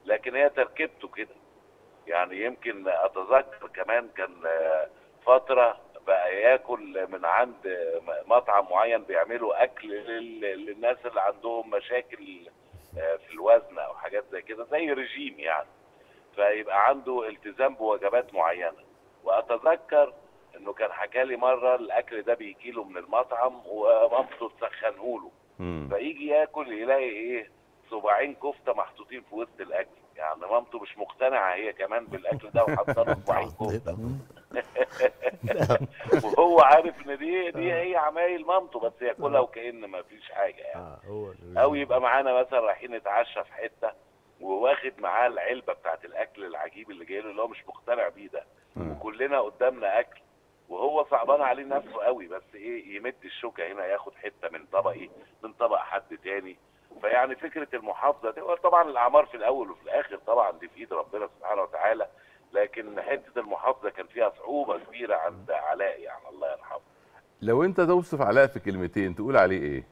لكن هي تركيبته كده يعني يمكن اتذكر كمان كان آه، فتره بقى ياكل من عند آه، مطعم معين بيعملوا اكل لل- للناس اللي عندهم مشاكل آه، في الوزن او حاجات زي كده زي رجيم يعني فيبقى عنده التزام بوجبات معينه واتذكر انه كان حكى لي مره الاكل ده بيجي له من المطعم ومامته تسخنه له مم. فيجي ياكل يلاقي ايه صباعين كفته محطوطين في وسط الاكل يعني مامته مش مقتنعه هي كمان بالاكل ده وحاطه له صباعين كفته وهو عارف ان دي دي هي عمايل مامته بس ياكلها وكأن ما فيش حاجه يعني اه هو او يبقى معانا مثلا رايحين نتعشى في حته وواخد معاه العلبه بتاعت الاكل العجيب اللي جاي له اللي هو مش مقتنع بيه ده مم. وكلنا قدامنا اكل وهو صعبان عليه نفسه قوي بس ايه يمد الشوكه هنا ياخد حته من طبقي من طبق حد تاني فيعني فكره المحافظه دي هو طبعا الاعمار في الاول وفي الاخر طبعا دي في ايد ربنا سبحانه وتعالى لكن حته المحافظه كان فيها صعوبه كبيره عند علاء يعني الله يرحمه لو انت توصف علاء في كلمتين تقول عليه ايه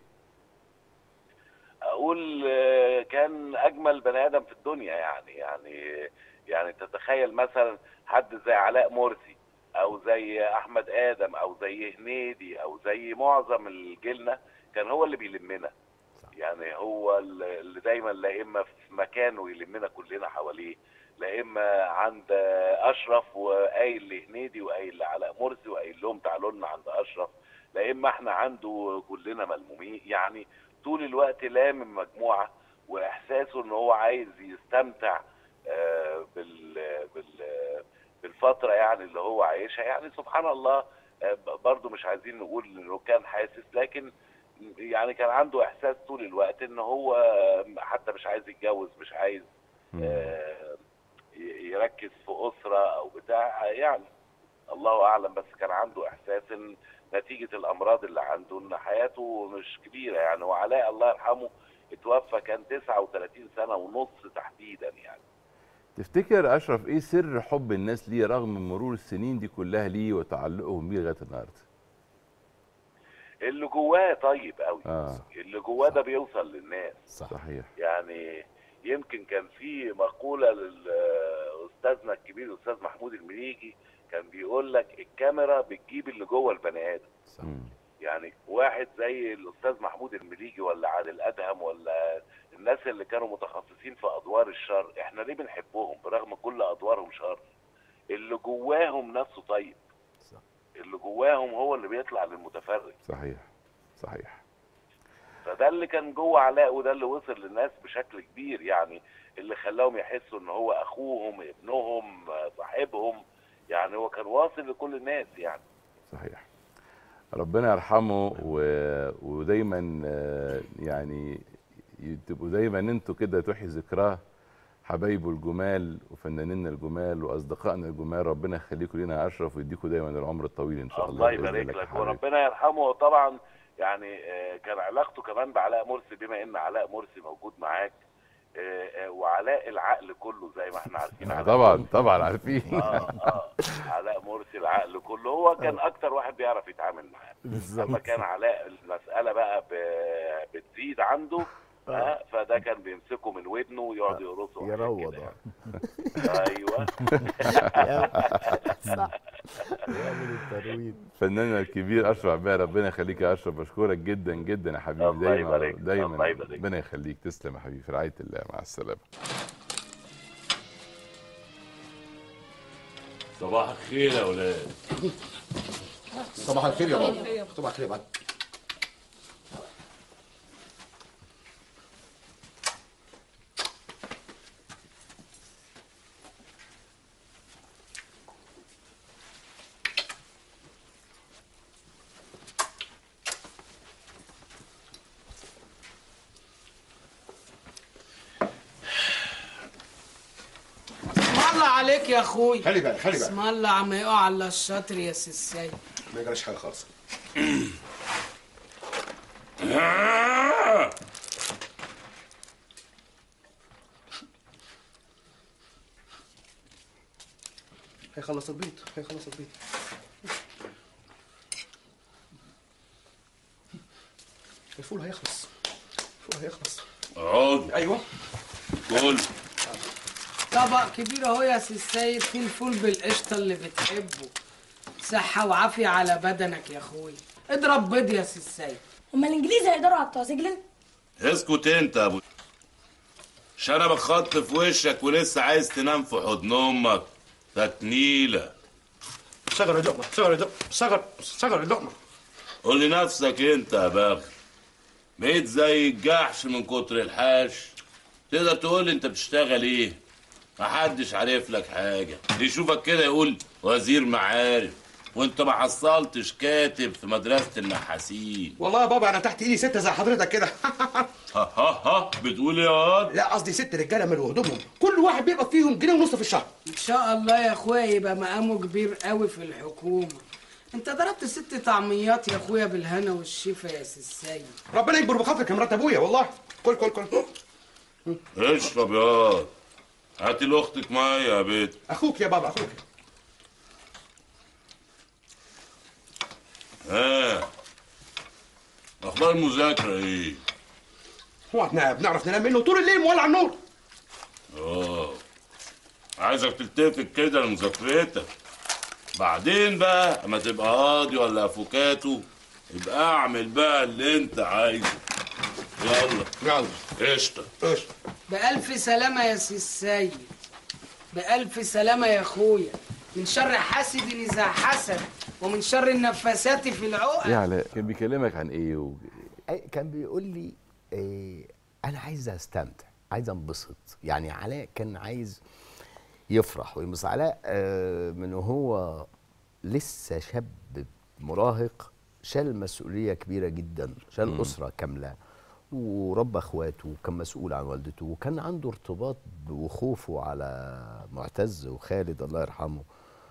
اقول آه، كان اجمل بني ادم في الدنيا يعني يعني يعني تتخيل مثلا حد زي علاء مرسي او زي احمد ادم او زي هنيدي او زي معظم الجيلنا كان هو اللي بيلمنا يعني هو اللي دايما لا اما في مكانه يلمنا كلنا حواليه لا اما عند اشرف وقايل لهنيدي وقايل لعلاء مرسي وقايل لهم تعالوا لنا عند اشرف لا اما احنا عنده كلنا ملمومين يعني طول الوقت لامم مجموعه واحساسه ان هو عايز يستمتع آه، بال بال بالفتره يعني اللي هو عايشها يعني سبحان الله آه، ب- برضو مش عايزين نقول انه كان حاسس لكن يعني كان عنده احساس طول الوقت ان هو حتى مش عايز يتجوز مش عايز مم. آه، ي- يركز في اسره او بتاع يعني الله اعلم بس كان عنده احساس ان نتيجه الامراض اللي عنده ان حياته مش كبيره يعني وعلاء الله يرحمه اتوفى كان 39 سنه ونص تحديدا يعني تفتكر اشرف ايه سر حب الناس ليه رغم مرور السنين دي كلها ليه وتعلقهم بيه لغايه النهارده اللي جواه طيب قوي اه اللي جواه ده بيوصل للناس صح صحيح يعني يمكن كان في مقولة لأستاذنا الكبير الأستاذ محمود المليجي كان بيقول لك الكاميرا بتجيب اللي جوه البني آدم صح مم. يعني واحد زي الأستاذ محمود المليجي ولا عادل أدهم ولا الناس اللي كانوا متخصصين في أدوار الشر احنا ليه بنحبهم برغم كل أدوارهم شر اللي جواهم نفسه طيب صح اللي جواهم هو اللي بيطلع للمتفرج صحيح صحيح فده اللي كان جوه علاء وده اللي وصل للناس بشكل كبير يعني اللي خلاهم يحسوا ان هو اخوهم ابنهم صاحبهم يعني هو كان واصل لكل الناس يعني صحيح ربنا يرحمه و... ودايما آه، يعني ي- تبقوا دايما انتوا كده تحيي ذكراه حبايبه الجمال وفنانينا الجمال واصدقائنا الجمال ربنا يخليكم لنا يا اشرف ويديكم دايما العمر الطويل ان شاء الله الله بإذن يبارك يا لك حبيبي. وربنا يرحمه طبعا يعني آه، كان علاقته كمان بعلاء مرسي بما ان علاء مرسي موجود معاك آه، آه، وعلاء العقل كله زي ما احنا عارفين آه، علاء طبعا طبعا عارفين اه اه علاء مرسي العقل كله هو كان اكتر واحد بيعرف يتعامل معاه لما كان علاء المساله بقى ب- بتزيد عنده آه فده كان بيمسكه من ودنه ويقعد يقرصه وحاجات يروض كده آه. يعني. ايوه صح يعمل الترويض فناننا الكبير اشرف عباية ربنا يخليك يا اشرف بشكرك جدا جدا يا حبيبي الله دايما يبارك. دايما الله يبارك. ربنا يخليك تسلم يا حبيبي في رعايه الله مع السلامه صباح الخير يا ولاد صباح الخير يا بابا صباح الخير يا بابا اسم الله عليك يا اخوي خلي بالك خلي بالك اسم الله عم يقع على الشاطر يا سيسي ما يجراش حاجه خالص هيخلص البيض هيخلص البيض الفول هيخلص الفول هيخلص اقعد ايوه كل طبق كبير اهو يا سي السيد فيه الفول بالقشطه اللي بتحبه صحه وعافيه على بدنك يا اخوي اضرب بيض يا سي السيد هما الانجليز هيقدروا على بتوع سجلن اسكت انت يا ابو شنبك خط في وشك ولسه عايز تنام في حضن امك تكنيله صغر اللقمه صغر اللقمه صغر صغر اللقمه قول لنفسك انت يا باغي بقيت زي الجحش من كتر الحاش تقدر تقول لي انت بتشتغل ايه محدش عارف لك حاجه اللي يشوفك كده يقول وزير معارف وانت ما حصلتش كاتب في مدرسه النحاسين والله يا بابا انا تحت ايدي ستة زي حضرتك كده ها ها ها بتقول ايه يا واد لا قصدي ست رجاله من هدومهم كل واحد بيبقى فيهم جنيه ونص في الشهر ان شاء الله يا اخويا يبقى مقامه كبير قوي في الحكومه انت ضربت ست طعميات يا اخويا بالهنا والشفا يا سي السيد ربنا يكبر بخاطرك يا مرات ابويا والله كل كل كل اشرب يا واد هاتي لاختك ميه يا بيت اخوك يا بابا اخوك ها اخبار المذاكره ايه هو احنا بنعرف ننام منه طول الليل مولع النور اه عايزك تلتفت كده لمذاكرتك بعدين بقى اما تبقى قاضي ولا افوكاتو يبقى اعمل بقى اللي انت عايزه يلا يلا قشطه قشطه بألف سلامة يا سي السيد بألف سلامة يا أخويا من شر حاسد إذا حسد ومن شر النفاسات في العقد ايه علاء كان بيكلمك عن ايه و... أي- كان بيقول لي إيه انا عايز استمتع عايز انبسط يعني علاء كان عايز يفرح وينبسط علاء آه، من هو لسه شاب مراهق شال مسؤوليه كبيره جدا شال مم. اسره كامله وربى اخواته وكان مسؤول عن والدته وكان عنده ارتباط وخوفه على معتز وخالد الله يرحمه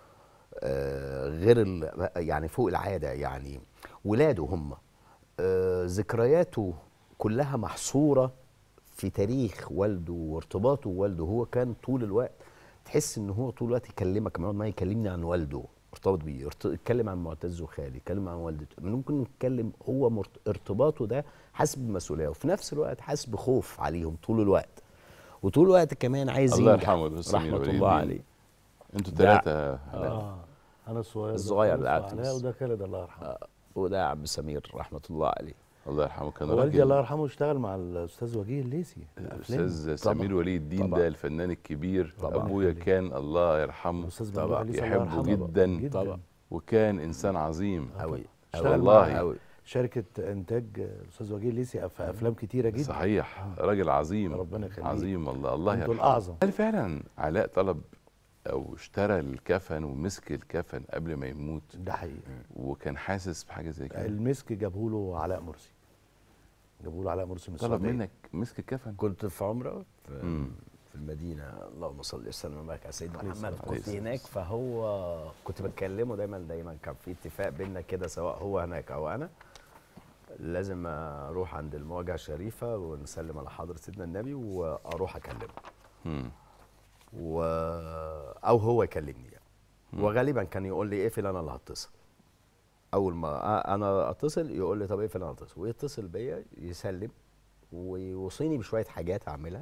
آه، غير ال- يعني فوق العاده يعني ولاده هم آه، ذكرياته كلها محصوره في تاريخ والده وارتباطه بوالده هو كان طول الوقت تحس ان هو طول الوقت يكلمك ما يكلمني عن والده ارتبط بيه ارت- يتكلم عن معتز وخالي يتكلم عن والدته ممكن نتكلم هو مرت- ارتباطه ده حاسس بمسؤوليه وفي نفس الوقت حاسس بخوف عليهم طول الوقت وطول الوقت كمان عايز الله ينجح. يرحمه الأستاذ سمير رحمه ولي الله الدين. عليه انتوا ده- ثلاثة اه انا الصغير ده الصغير خالص ده وعلاء عتمس. وده خالد الله يرحمه آه، وده عم سمير رحمه الله عليه الله يرحمه كان والدي راجل الله يرحمه اشتغل مع الاستاذ وجيه الليثي أفلام. الاستاذ سمير ولي الدين طبعاً. ده الفنان الكبير طبعاً. ابويا كان الله يرحمه أستاذ ممدوح الليثي الله يحبه يرحمه. جدا جداً. طبعاً. وكان انسان عظيم قوي اشتغل والله مع شركه انتاج الاستاذ وجيه الليثي في افلام كتيره جدا صحيح راجل عظيم ربنا يخليه. عظيم والله الله انتوا يرحمه الأعظم. هل فعلا علاء طلب او اشترى الكفن ومسك الكفن قبل ما يموت ده حقيقي وكان حاسس بحاجه زي كده المسك جابه له علاء مرسي جابوا له علاء مرسي من طلب السعودية. منك مسك الكفن كنت في عمره في, مم. في المدينه اللهم صل وسلم وبارك على سيدنا عليه محمد الصلاة كنت والسلام. هناك فهو كنت بتكلمه دايما دايما كان في اتفاق بينا كده سواء هو هناك او انا لازم اروح عند المواجهه الشريفه ونسلم على حضره سيدنا النبي واروح اكلمه مم. و... او هو يكلمني يعني. وغالبا كان يقول لي اقفل انا اللي هتصل اول ما أ- انا اتصل يقول لي طب اقفل انا هتصل ويتصل بيا يسلم ويوصيني بشويه حاجات اعملها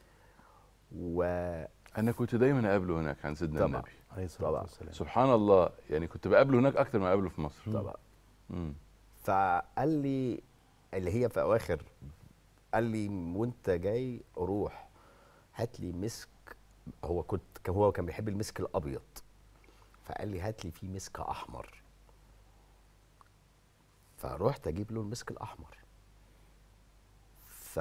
و انا كنت دايما اقابله هناك عند سيدنا طبعاً. النبي عليه الصلاه طبعا والسلام سبحان الله يعني كنت بقابله هناك اكتر ما اقابله في مصر طبعا مم. فقال لي اللي هي في اواخر قال لي وانت جاي روح هات لي مسك هو كنت كان هو كان بيحب المسك الابيض فقال لي هات لي فيه مسك احمر فروحت اجيب له المسك الاحمر ف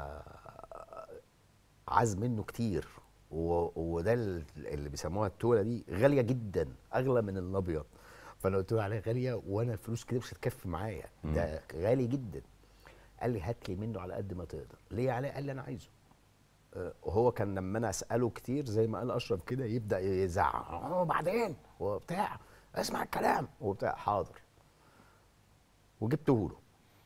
عاز منه كتير و... وده ال- اللي بيسموها التوله دي غاليه جدا اغلى من الابيض فانا قلت له عليها غاليه وانا الفلوس كده مش هتكفي معايا ده غالي جدا قال لي هات لي منه على قد ما تقدر ليه عليه قال لي انا عايزه آه، وهو كان لما انا اساله كتير زي ما قال اشرف كده يبدا يزعق اه بعدين وبتاع اسمع الكلام وبتاع حاضر وجبته له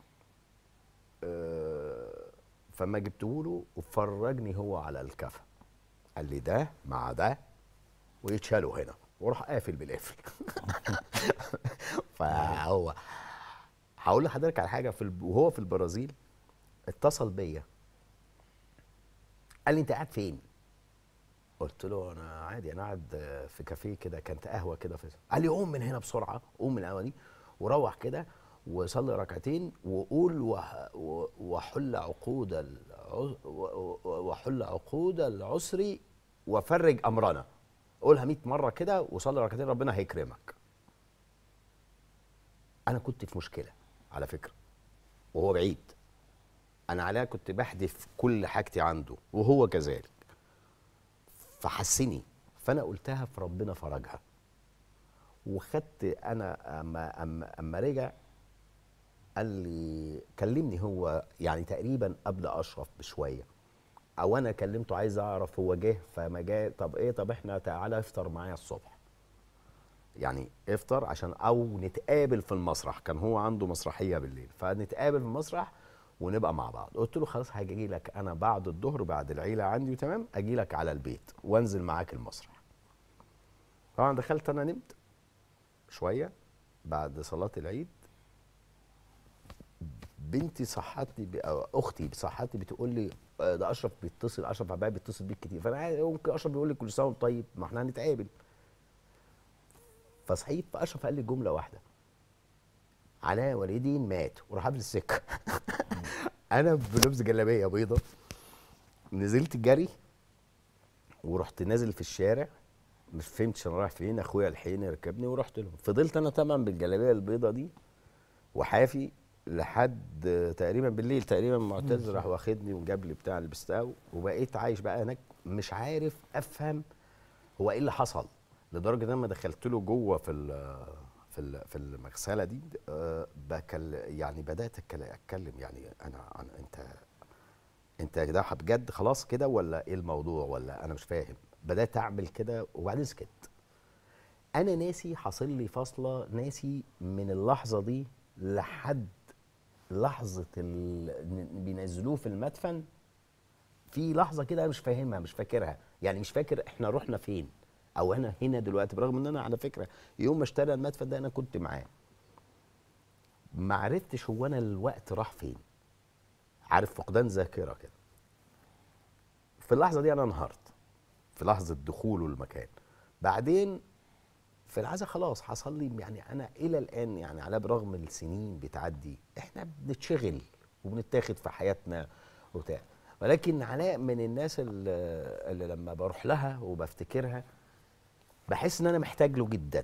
آه، فما جبته له وفرجني هو على الكفن قال لي ده مع ده ويتشالوا هنا وراح قافل بالقفل فهو هقول لحضرتك على حاجه في الب... وهو في البرازيل اتصل بيا قال لي انت قاعد فين؟ قلت له انا عادي انا قاعد في كافيه كده كانت قهوه كده في قال لي قوم من هنا بسرعه قوم من القهوه دي وروح كده وصلي ركعتين وقول وح- و- وحل عقود الع- و- و- وحل عقود العسر وفرج امرنا قولها 100 مره كده وصلي ركعتين ربنا هيكرمك انا كنت في مشكله على فكره وهو بعيد انا عليها كنت بحدف كل حاجتي عنده وهو كذلك فحسني فانا قلتها في ربنا فرجها وخدت انا اما اما اما رجع قال لي كلمني هو يعني تقريبا قبل اشرف بشويه او انا كلمته عايز اعرف هو جه فما جه طب ايه طب احنا تعالى افطر معايا الصبح يعني افطر عشان او نتقابل في المسرح كان هو عنده مسرحيه بالليل فنتقابل في المسرح ونبقى مع بعض قلت له خلاص هاجي لك انا بعد الظهر بعد العيله عندي وتمام اجي لك على البيت وانزل معاك المسرح طبعا دخلت انا نمت شويه بعد صلاه العيد بنتي صحتني ب... أو اختي صحتني بتقول لي آه، ده اشرف بيتصل اشرف عباية بيتصل بيك كتير فانا عارف ممكن اشرف بيقول لي كل سنه وأنت طيب ما احنا هنتقابل فصحيت فاشرف قال لي جمله واحده علاء وليدين مات وراح قبل السكه انا بلبس جلابيه بيضه نزلت جري ورحت نازل في الشارع مش فهمتش انا رايح فين اخويا الحين ركبني ورحت لهم فضلت انا طبعا بالجلابيه البيضه دي وحافي لحد تقريبا بالليل تقريبا معتز راح واخدني وجاب لي بتاع لبستها وبقيت عايش بقى هناك مش عارف افهم هو ايه اللي حصل لدرجه ان انا لما دخلت له جوه في ال في ال في المغسله دي آه، بكل يعني بدات أتكل- اتكلم يعني انا انا انت انت ده بجد خلاص كده ولا ايه الموضوع ولا انا مش فاهم بدات اعمل كده وبعدين سكت انا ناسي حاصل لي فاصله ناسي من اللحظه دي لحد لحظه ال... بينزلوه في المدفن في لحظه كده انا مش فاهمها مش فاكرها يعني مش فاكر احنا رحنا فين او انا هنا دلوقتي برغم ان انا على فكره يوم ما اشترى المدفن ده انا كنت معاه ما عرفتش هو انا الوقت راح فين عارف فقدان ذاكره كده في اللحظه دي انا انهارت في لحظه دخوله المكان بعدين في العزا خلاص حصل لي يعني انا الى الان يعني على برغم السنين بتعدي احنا بنتشغل وبنتاخد في حياتنا وبتاع ولكن علاء من الناس اللي, اللي لما بروح لها وبفتكرها بحس ان انا محتاج له جدا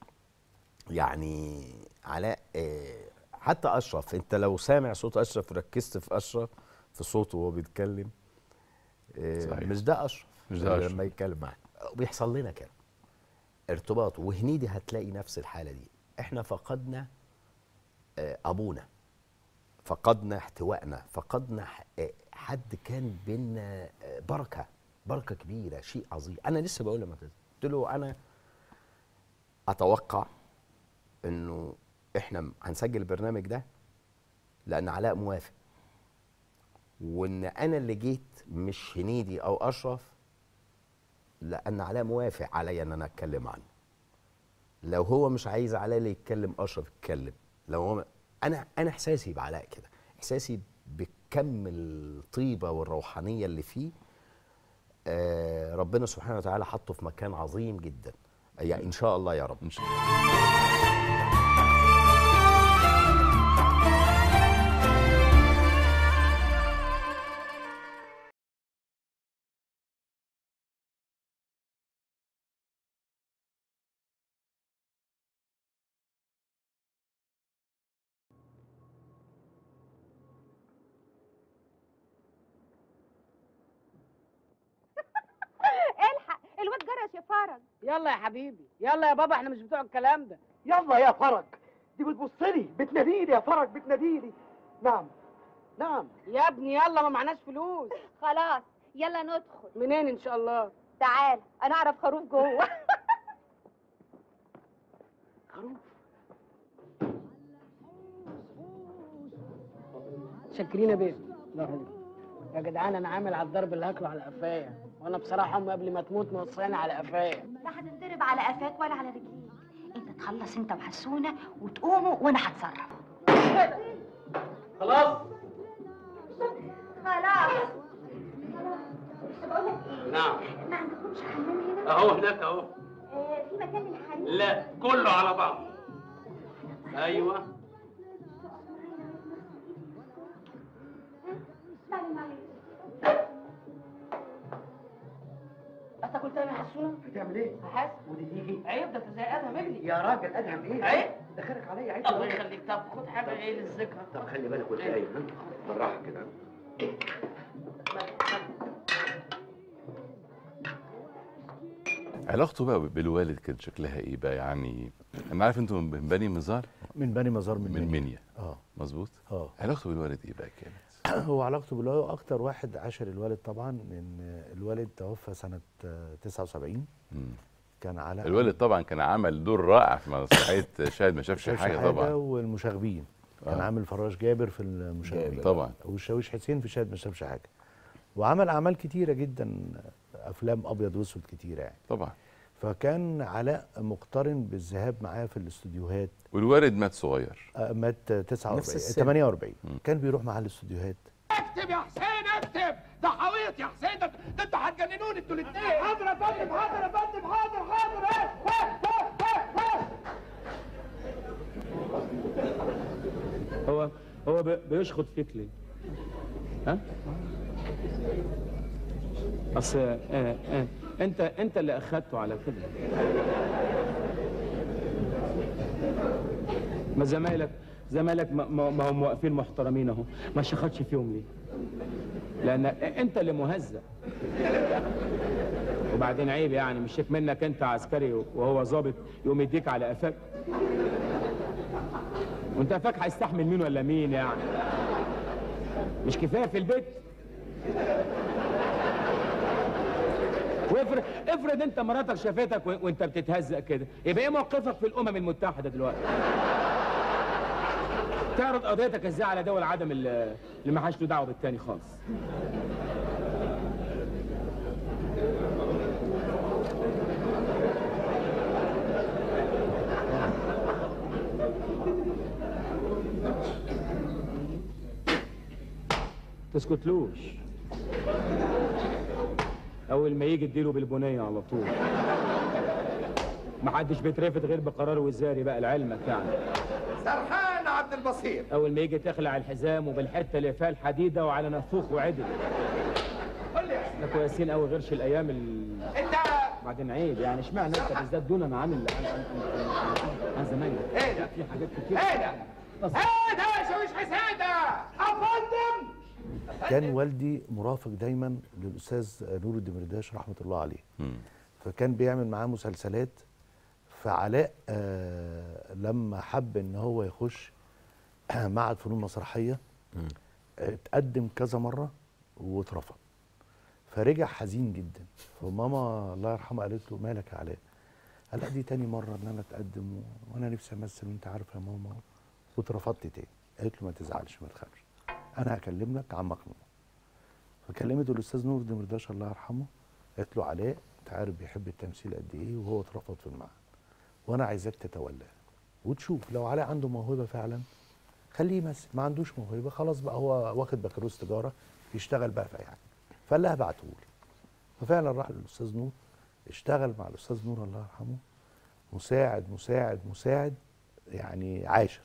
يعني علاء آه، حتى اشرف انت لو سامع صوت اشرف وركزت في اشرف في صوته وهو بيتكلم آه، صحيح. مش ده اشرف مش ده أشرف. لما يتكلم معاك بيحصل لنا كده ارتباط وهنيدي هتلاقي نفس الحاله دي احنا فقدنا آه، ابونا فقدنا احتوائنا فقدنا ح- آه، حد كان بينا آه، بركه بركه كبيره شيء عظيم انا لسه بقول لما قلت له انا اتوقع انه احنا هنسجل البرنامج ده لان علاء موافق وان انا اللي جيت مش هنيدي او اشرف لان علاء موافق عليا ان انا اتكلم عنه لو هو مش عايز علاء اللي يتكلم اشرف يتكلم لو هو انا انا احساسي بعلاء كده احساسي بكم الطيبه والروحانيه اللي فيه آه ربنا سبحانه وتعالى حطه في مكان عظيم جدا يعني ان شاء الله يا رب ان شاء الله الحق الواد جرس يا فرج يلا يا حبيبي يلا يا بابا احنا مش بتوع الكلام ده يلا يا فرج دي بتبص لي بتناديلي يا فرج بتناديلي نعم نعم يا ابني يلا ما معناش فلوس خلاص يلا ندخل منين ان شاء الله تعال انا اعرف خروف جوه شاكرين يا بيه الله يخليك يا جدعان انا عامل على الضرب اللي هاكله على قفايا وانا بصراحه امي قبل ما تموت موصياني على قفايا لا هتتضرب على قفاك ولا على رجليك انت تخلص انت وحسونه وتقوموا وانا هتصرف خلاص خلاص بقول لك ايه نعم ما عندكمش مش حمام هنا؟ اهو هناك اهو آه، في مكان للحريم؟ لا كله على بعض ايوه سلم عليكم انت قلت انا حسونه هتعمل ايه؟ هحاسب ودي تيجي عيب ده انت زي ادهم ابني يا راجل ادهم ايه؟ عيب دخلك عليا عيب الله يخليك طب خد حاجه ايه للذكرى طب خلي بالك وانت قايم ها؟ بالراحه كده علاقته بقى بالوالد كان شكلها ايه بقى يعني انا عارف انتوا من بني مزار من بني مزار من من منيا. منيا اه مظبوط اه علاقته بالوالد ايه بقى كانت هو علاقته بالوالد اكتر واحد عاشر الوالد طبعا لان الوالد توفى سنه آه، 79 مم. كان علاء الوالد طبعا كان عمل دور رائع في مسرحيه شاهد ما شافش شافش حاجه طبعا والمشاغبين كان آه. عامل فراش جابر في المشاغبين جابر. طبعا. والشاويش حسين في شاهد ما شافش حاجه وعمل اعمال كتيره جدا افلام ابيض واسود كتيره يعني طبعا فكان علاء مقترن بالذهاب معاه في الاستوديوهات والوالد مات صغير آه، مات 49 نفس السن. 48 كان بيروح معاه الاستوديوهات اكتب يا حسين اكتب ده حويط يا حسين ده ده انتوا هتجننوني انتوا الاثنين حاضر يا فندم حاضر يا فندم حاضر حاضر ايه هو هو بي- بيشخط فيك ليه؟ ها؟ اصل آه آه انت انت اللي اخدته على كده ما زمايلك زمايلك ما- ما ما هم واقفين محترمين اهو ما شخطش فيهم ليه؟ لان انت اللي مهزأ وبعدين عيب يعني مش شايف منك انت عسكري وهو ظابط يقوم يديك على قفاك وانت قفاك هيستحمل مين ولا مين يعني مش كفايه في البيت وافرض افرض انت مراتك شافتك و- وانت بتتهزق كده يبقى ايه موقفك في الامم المتحده دلوقتي تعرض قضيتك ازاي على دول عدم ال- اللي ما حاش له دعوه بالتاني خالص تسكتلوش اول ما يجي اديله بالبنيه على طول محدش بيترفد غير بقرار وزاري بقى لعلمك يعني سرحان عبد البصير اول ما يجي تخلع الحزام وبالحته اللي فيها الحديده وعلى نفوخ وعدل قول لي يا حسين احنا كويسين قوي غيرش الايام ال... انت بعدين عيب يعني اشمعنى انت بالذات دونا عن ال... عن, عن, عن, عن زمايلك ايه ده؟ في حاجات كتير ايه ده؟ ايه ده يا شاويش حسين ده؟ افندم كان والدي مرافق دايما للاستاذ نور الدمرداش رحمه الله عليه فكان بيعمل معاه مسلسلات فعلاء آه لما حب ان هو يخش معهد فنون مسرحيه آه، اتقدم كذا مره واترفض فرجع حزين جدا فماما الله يرحمها قالت له مالك يا علاء قال لا دي تاني مره ان انا اتقدم و- وانا نفسي امثل وانت عارف يا ماما واترفضت تاني قالت له ما تزعلش ما تخافش انا هكلم لك عمك نور فكلمته الاستاذ نور دمرداش الله يرحمه قالت له علاء انت عارف بيحب التمثيل قد ايه وهو اترفض في المعهد وانا عايزاك تتولاه وتشوف لو علاء عنده موهبه فعلا خليه يمثل ما عندوش موهبه خلاص بقى هو واخد بكالوريوس تجاره يشتغل بقى في اي حاجه فقال لها ابعته لي ففعلا راح للاستاذ نور اشتغل مع الاستاذ نور الله يرحمه مساعد مساعد مساعد يعني عاشر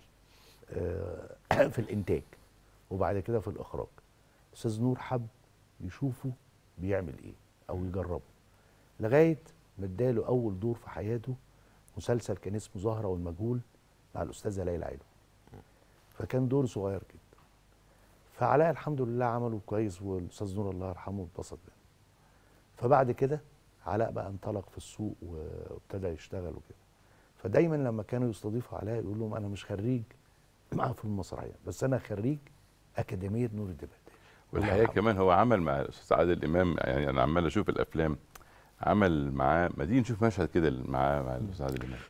آه، في الانتاج وبعد كده في الاخراج استاذ نور حب يشوفه بيعمل ايه او يجربه لغايه ما اداله اول دور في حياته مسلسل كان اسمه زهره والمجهول مع الاستاذه ليلى علو فكان دور صغير جدا فعلاء الحمد لله عمله كويس والاستاذ نور الله يرحمه اتبسط بيه فبعد كده علاء بقى انطلق في السوق وابتدى يشتغل وكده فدايما لما كانوا يستضيفوا علاء يقول لهم انا مش خريج معاه فنون مسرحيه بس انا خريج اكاديميه نور الدبادة والحقيقه كمان هو عمل مع الاستاذ عادل امام يعني انا عمال اشوف الافلام عمل معاه ما تيجي نشوف مشهد كده معاه مع الاستاذ عادل امام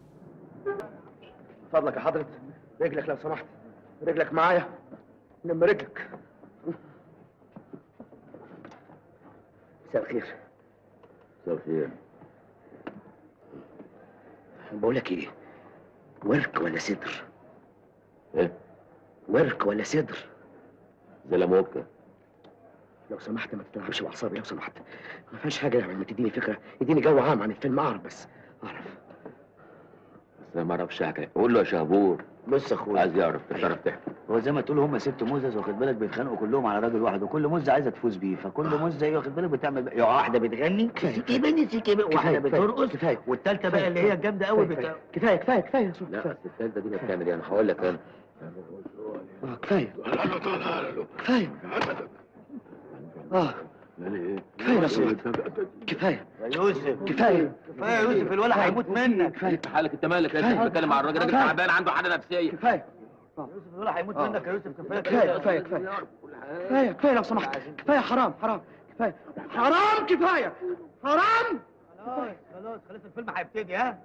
فضلك يا حضرة رجلك لو سمحت رجلك معايا لم رجلك مساء الخير مساء الخير بقول لك ايه ورك ولا صدر ايه ورك ولا صدر زلموكة لو سمحت ما تتلعبش باعصابي لو سمحت ما فيهاش حاجه يعني ما تديني فكره اديني جو عام عن الفيلم اعرف بس اعرف بس انا ما اعرفش حاجه قول له يا شهبور بص يا اخويا عايز يعرف تعرف تحكي هو زي ما تقول هم ست مزز واخد بالك بيتخانقوا كلهم على راجل واحد وكل مزه عايزه تفوز بيه فكل مزه ايه واخد بالك بتعمل يا واحده بتغني سيكي بني سيكي بني واحده كفاية، كفاية، بترقص كفايه والثالثه بقى اللي هي الجامده قوي كفايه بتاع كفايه كفايه كفايه يا صوت لا كفايه بس الثالثه دي كانت بتعمل ايه انا هقول لك انا آه، كفايه كفايه اه كفايه لو سمحت كفايه يا يوسف كفايه كفايه يا يوسف الولد هيموت منك كفايه في حالك انت مالك انت كفاية. بتتكلم على الراجل راجل كفاية. تعبان عنده حاله نفسيه كفايه يوسف الولد هيموت آه. منك يا يوسف كفايه كفايه كفايه كفايه كفايه كفايه لو سمحت كفايه حرام حرام كفايه حرام كفايه حرام خلاص خلاص خلاص الفيلم هيبتدي ها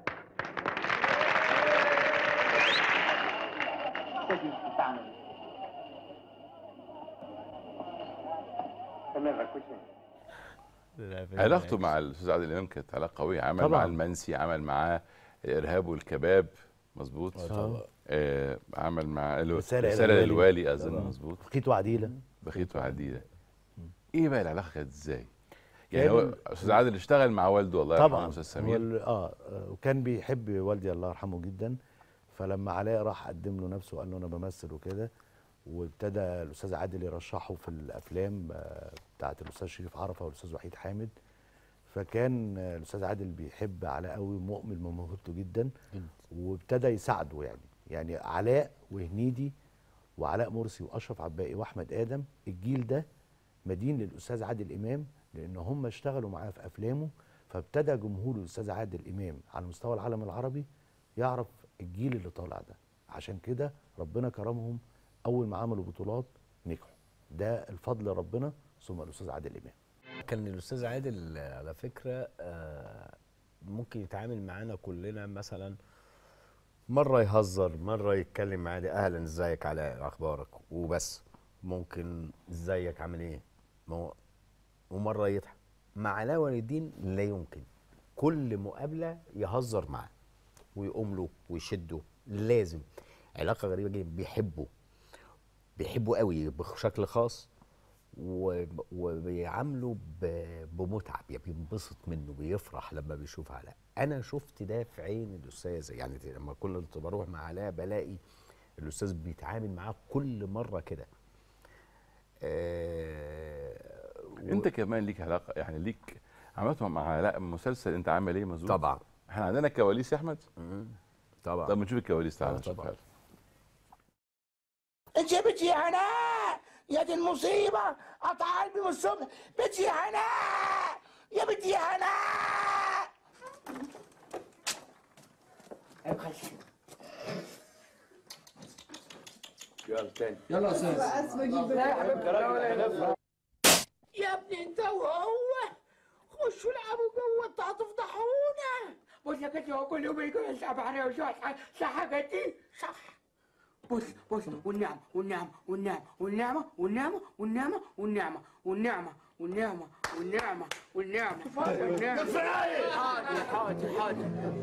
علاقته مع الاستاذ عادل امام كانت علاقه قويه عمل طبعاً. مع المنسي عمل معاه الارهاب والكباب مظبوط طبعاً. آه عمل مع ال- رسالة إلى رساله الوالي. للوالي اظن طبعاً. مظبوط بخيت وعديله بخيت وعديله ايه بقى العلاقه كانت ازاي؟ يعني كان- هو استاذ عادل اشتغل مع والده الله يرحمه طبعا استاذ هو سمير ال- اه آه، وكان بيحب والدي الله يرحمه جدا فلما علاء راح قدم له نفسه وقال له انا بمثل وكده وابتدى الاستاذ عادل يرشحه في الافلام آه، بتاعت الاستاذ شريف عرفه والاستاذ وحيد حامد فكان آه، الاستاذ عادل بيحب علاء قوي ومؤمن بموهبته جدا وابتدى يساعده يعني يعني علاء وهنيدي وعلاء مرسي واشرف عباقي واحمد ادم الجيل ده مدين للاستاذ عادل امام لان هم اشتغلوا معاه في افلامه فابتدى جمهور الاستاذ عادل امام على مستوى العالم العربي يعرف الجيل اللي طالع ده عشان كده ربنا كرمهم اول ما عملوا بطولات نجحوا ده الفضل ربنا ثم الاستاذ عادل امام كان الاستاذ عادل على فكره آه، ممكن يتعامل معانا كلنا مثلا مره يهزر مره يتكلم معانا اهلا ازيك على اخبارك وبس ممكن ازيك عامل ايه مو- ومره يضحك مع علاء ولي الدين لا يمكن كل مقابله يهزر معاه ويقوم له ويشده لازم علاقه غريبه جدا بيحبه بيحبه قوي بشكل خاص و- وبيعامله ب- بمتعه بي- بينبسط منه بيفرح لما بيشوف علاء انا شفت ده في عين الاستاذ يعني لما كنت بروح مع علاء بلاقي الاستاذ بيتعامل معاه كل مره كده آه انت كمان ليك علاقه يعني ليك عملت مع علاء مسلسل انت عامل ايه مظبوط طبعا احنا عندنا كواليس يا احمد طبعا طب نشوف الكواليس تعالى آه، نشوفها انت يا بنتي يا هناء يا دي المصيبة قطع قلبي من الصبح بنتي يا هناء يا بنتي يا هناء يلا تاني يلا يا استاذ يا ابني انت وهو خشوا العبوا جوه انتوا هتفضحونا بص يا بنتي هو كل يوم يجوا يلعب عليا وشوية صح حاجتي صح بص بص والنعمة والنعمة والنعمة والنعمة والنعمة والنعمة والنعمة والنعمة والنعمة والنعمة والنعمة والنعمة حاضر حاضر حاضر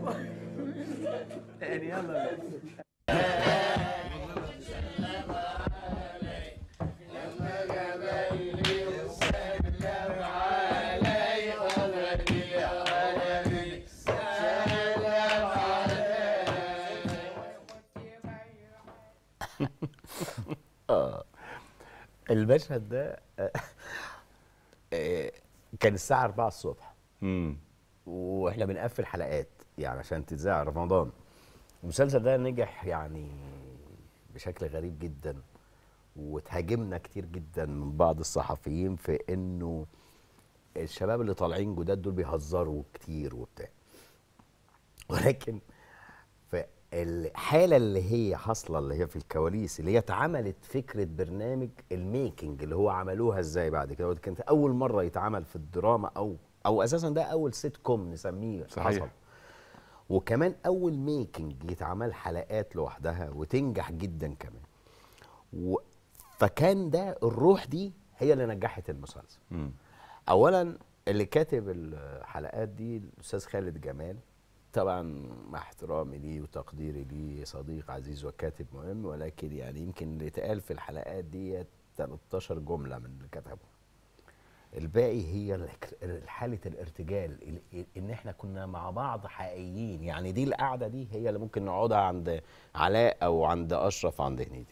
تاني يلا اه المشهد ده آه، آه، كان الساعة 4 الصبح واحنا بنقفل حلقات يعني عشان تتذاع رمضان المسلسل ده نجح يعني بشكل غريب جدا وتهاجمنا كتير جدا من بعض الصحفيين في انه الشباب اللي طالعين جداد دول بيهزروا كتير وبتاع ولكن فالحاله اللي هي حاصله اللي هي في الكواليس اللي هي اتعملت فكره برنامج الميكنج اللي هو عملوها ازاي بعد كده ودي كانت اول مره يتعمل في الدراما او او اساسا ده اول سيت كوم نسميه صحيح. حصل وكمان اول ميكنج يتعمل حلقات لوحدها وتنجح جدا كمان و فكان ده الروح دي هي اللي نجحت المسلسل اولا اللي كاتب الحلقات دي الاستاذ خالد جمال طبعا مع احترامي ليه وتقديري ليه صديق عزيز وكاتب مهم ولكن يعني يمكن اللي اتقال في الحلقات دي 13 جمله من اللي كتبه الباقي هي الك- حاله الارتجال ال- ان احنا كنا مع بعض حقيقيين يعني دي القعده دي هي اللي ممكن نقعدها عند علاء او عند اشرف عند هنيدي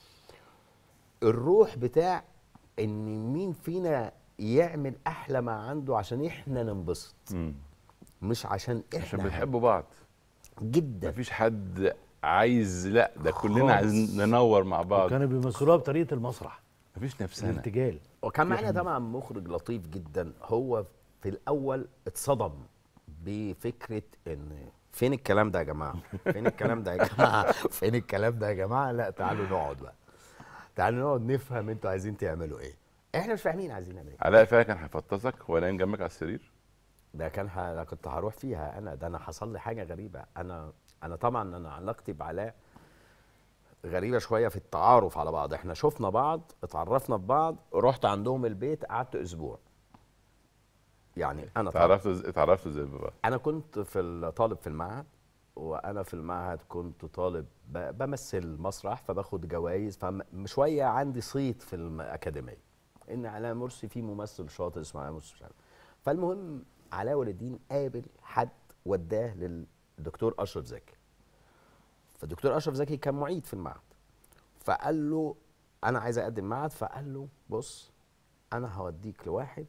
الروح بتاع ان مين فينا يعمل احلى ما عنده عشان احنا ننبسط مش عشان احنا عشان بنحبوا بعض جدا مفيش حد عايز لا ده كلنا خالص. عايزين ننور مع بعض وكانوا بيمثلوها بطريقه المسرح مفيش نفسنا الارتجال وكان معانا طبعا مخرج لطيف جدا هو في الاول اتصدم بفكره ان فين الكلام ده يا جماعه فين الكلام ده يا جماعه فين الكلام ده يا جماعه لا تعالوا نقعد بقى تعالوا نقعد نفهم انتوا عايزين تعملوا ايه احنا مش فاهمين عايزين نعمل ايه علاء فعلا كان هيفطسك وهو نايم جنبك على السرير ده كان ه... أنا كنت هروح فيها انا ده انا حصل لي حاجه غريبه انا انا طبعا انا علاقتي بعلاء غريبه شويه في التعارف على بعض احنا شفنا بعض اتعرفنا ببعض رحت عندهم البيت قعدت اسبوع يعني انا طبعاً- اتعرفتوا إز- اتعرفتوا ازاي بقى انا كنت في الطالب في المعهد وانا في المعهد كنت طالب ب- بمثل مسرح فباخد جوائز فشويه عندي صيت في الاكاديميه ان علاء مرسي في ممثل شاطر اسمه علاء مرسي مش عارف فالمهم علاء ولي الدين قابل حد وداه للدكتور اشرف زكي فالدكتور اشرف زكي كان معيد في المعهد فقال له انا عايز اقدم معهد فقال له بص انا هوديك لواحد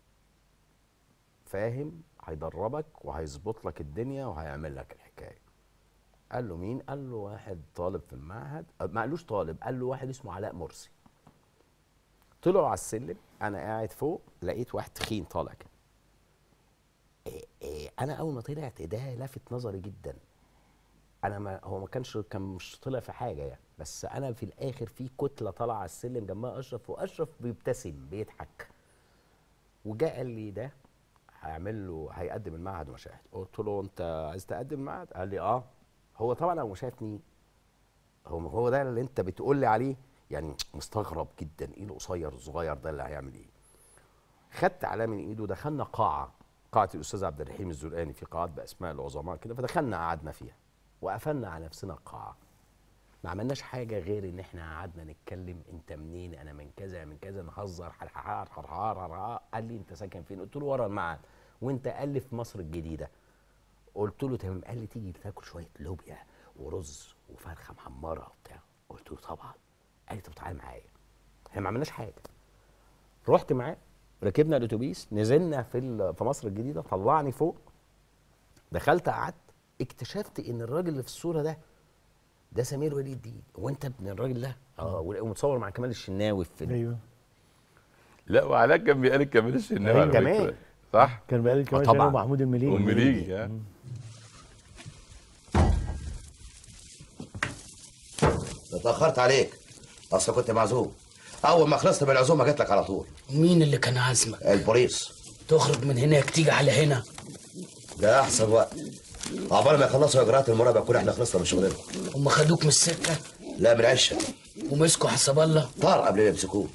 فاهم هيدربك وهيظبط لك الدنيا وهيعمل لك الحكايه قال له مين قال له واحد طالب في المعهد أه، ما قالوش طالب قال له واحد اسمه علاء مرسي طلعوا على السلم انا قاعد فوق لقيت واحد تخين طالع كده إيه إيه انا اول ما طلعت ده لفت نظري جدا انا ما هو ما كانش كان مش طلع في حاجه يعني بس انا في الاخر في كتله طالعه على السلم جنبها اشرف واشرف بيبتسم بيضحك وجاء قال لي ده هيعمل له هيقدم المعهد مشاهد قلت له انت عايز تقدم معهد قال لي اه هو طبعا لو شافني هو هو ده اللي انت بتقول لي عليه يعني مستغرب جدا ايه القصير الصغير ده اللي هيعمل ايه خدت علاه من ايده دخلنا قاعه قاعه الاستاذ عبد الرحيم الزرقاني في قاعات باسماء العظماء كده فدخلنا قعدنا فيها وقفلنا على نفسنا القاعه ما عملناش حاجه غير ان احنا قعدنا نتكلم انت منين انا من كذا من كذا نهزر حرحار حرحار حرحار قال لي انت ساكن فين قلت له ورا المعهد وانت قال لي في مصر الجديده قلت له تمام قال لي تيجي تاكل شويه لوبيا ورز وفرخه محمره وبتاع قلت له طبعا قال لي طب تعالى معايا احنا ما عملناش حاجه رحت معاه ركبنا الاتوبيس نزلنا في ال- في مصر الجديده طلعني فوق دخلت قعدت اكتشفت ان الراجل اللي في الصوره ده ده سمير ولي الدين هو انت ابن الراجل ده اه ومتصور مع كمال الشناوي في ايوه لا وعلاء كان بيقال كمال الشناوي على كمان. فكرة. صح كان بقالي كمان طبعاً. شنو محمود المليجي والمليجي ها اتأخرت عليك أصل كنت معزوم أول ما خلصت من العزومة جيت لك على طول مين اللي كان عازمك؟ البوليس تخرج من هناك تيجي على هنا ده أحسن وقت عقبال ما يخلصوا إجراءات المراقبة كنا إحنا خلصنا من شغلنا هم خدوك من السكه لا من العشة ومسكوا حسب الله طار قبل ما يمسكوه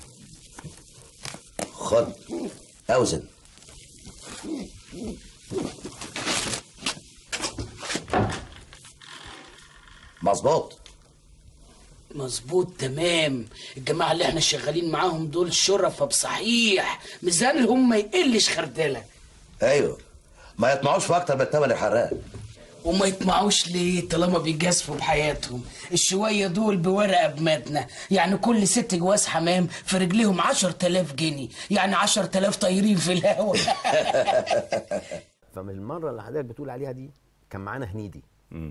خد أوزن مظبوط مظبوط تمام الجماعه اللي احنا شغالين معاهم دول شرفة بصحيح ميزانهم ما يقلش خردله أيوه ما يطمعوش في أكتر من الثمن الحراق وما يطمعوش ليه طالما بيجازفوا بحياتهم الشوية دول بورقة بمدنة يعني كل ست جواز حمام في رجليهم عشر تلاف جنيه يعني عشر تلاف طايرين في الهوا فمن المره اللي حضرتك بتقول عليها دي كان معانا هنيدي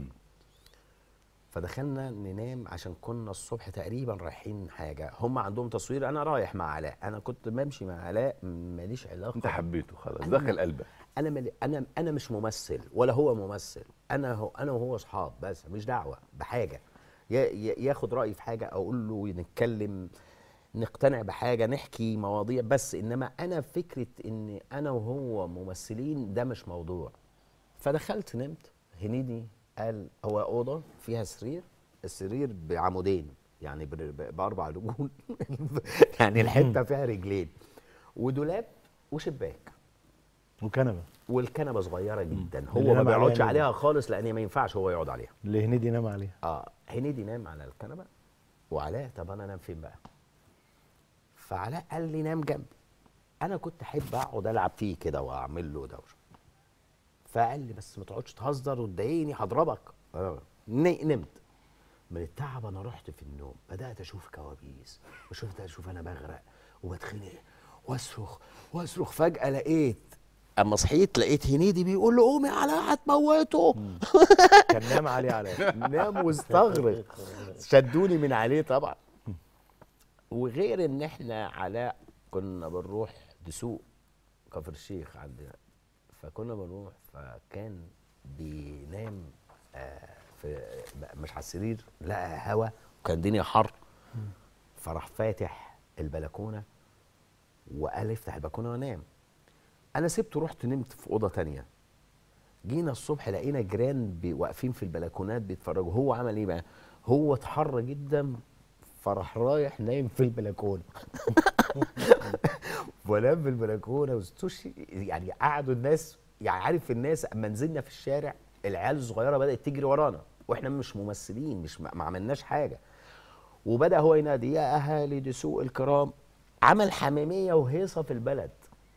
فدخلنا ننام عشان كنا الصبح تقريبا رايحين حاجه هم عندهم تصوير انا رايح مع علاء انا كنت بمشي مع علاء ماليش علاقه انت حبيته خلاص أنا- دخل قلبك انا مل... انا انا مش ممثل ولا هو ممثل انا هو انا وهو اصحاب بس مش دعوه بحاجه يا... يا- ياخد رايي في حاجه اقول له نتكلم نقتنع بحاجه نحكي مواضيع بس انما انا فكره ان انا وهو ممثلين ده مش موضوع فدخلت نمت هنيدي قال هو اوضه فيها سرير السرير بعمودين يعني ب- ب- باربع رجول يعني الحته فيها رجلين ودولاب وشباك وكنبه والكنبه صغيره جدا هو اللي ما نام عليها بيقعدش هنيدي. عليها خالص لان ما ينفعش هو يقعد عليها اللي هنيدي نام عليها اه هنيدي نام على الكنبه وعلاء طب انا انام فين بقى فعلاء قال لي نام جنبي انا كنت احب اقعد العب فيه كده واعمل له دوشه فقال لي بس ما تقعدش تهزر وتضايقني هضربك آه. ن- نمت من التعب انا رحت في النوم بدات اشوف كوابيس وشفت اشوف انا بغرق وبتخنق واصرخ واصرخ فجاه لقيت اما صحيت لقيت هنيدي بيقول له قومي علاء هتموته كان نام عليه علاء نام واستغرق شدوني من عليه طبعا وغير ان احنا علاء كنا بنروح دسوق كفر الشيخ عندنا فكنا بنروح فكان بينام آه في مش على السرير لقى هوا وكان الدنيا حر فراح فاتح البلكونه وقال افتح البلكونه وانام انا سبته رحت نمت في اوضه تانية جينا الصبح لقينا جيران بي- واقفين في البلكونات بيتفرجوا هو عمل ايه بقى هو اتحر جدا فراح رايح نايم في البلكونه ونام في البلكونه واستوش يعني قعدوا الناس يعني عارف الناس اما نزلنا في الشارع العيال الصغيره بدات تجري ورانا واحنا مش ممثلين مش ما ما عملناش حاجه وبدا هو ينادي يا اهالي دسوق الكرام عمل حميميه وهيصه في البلد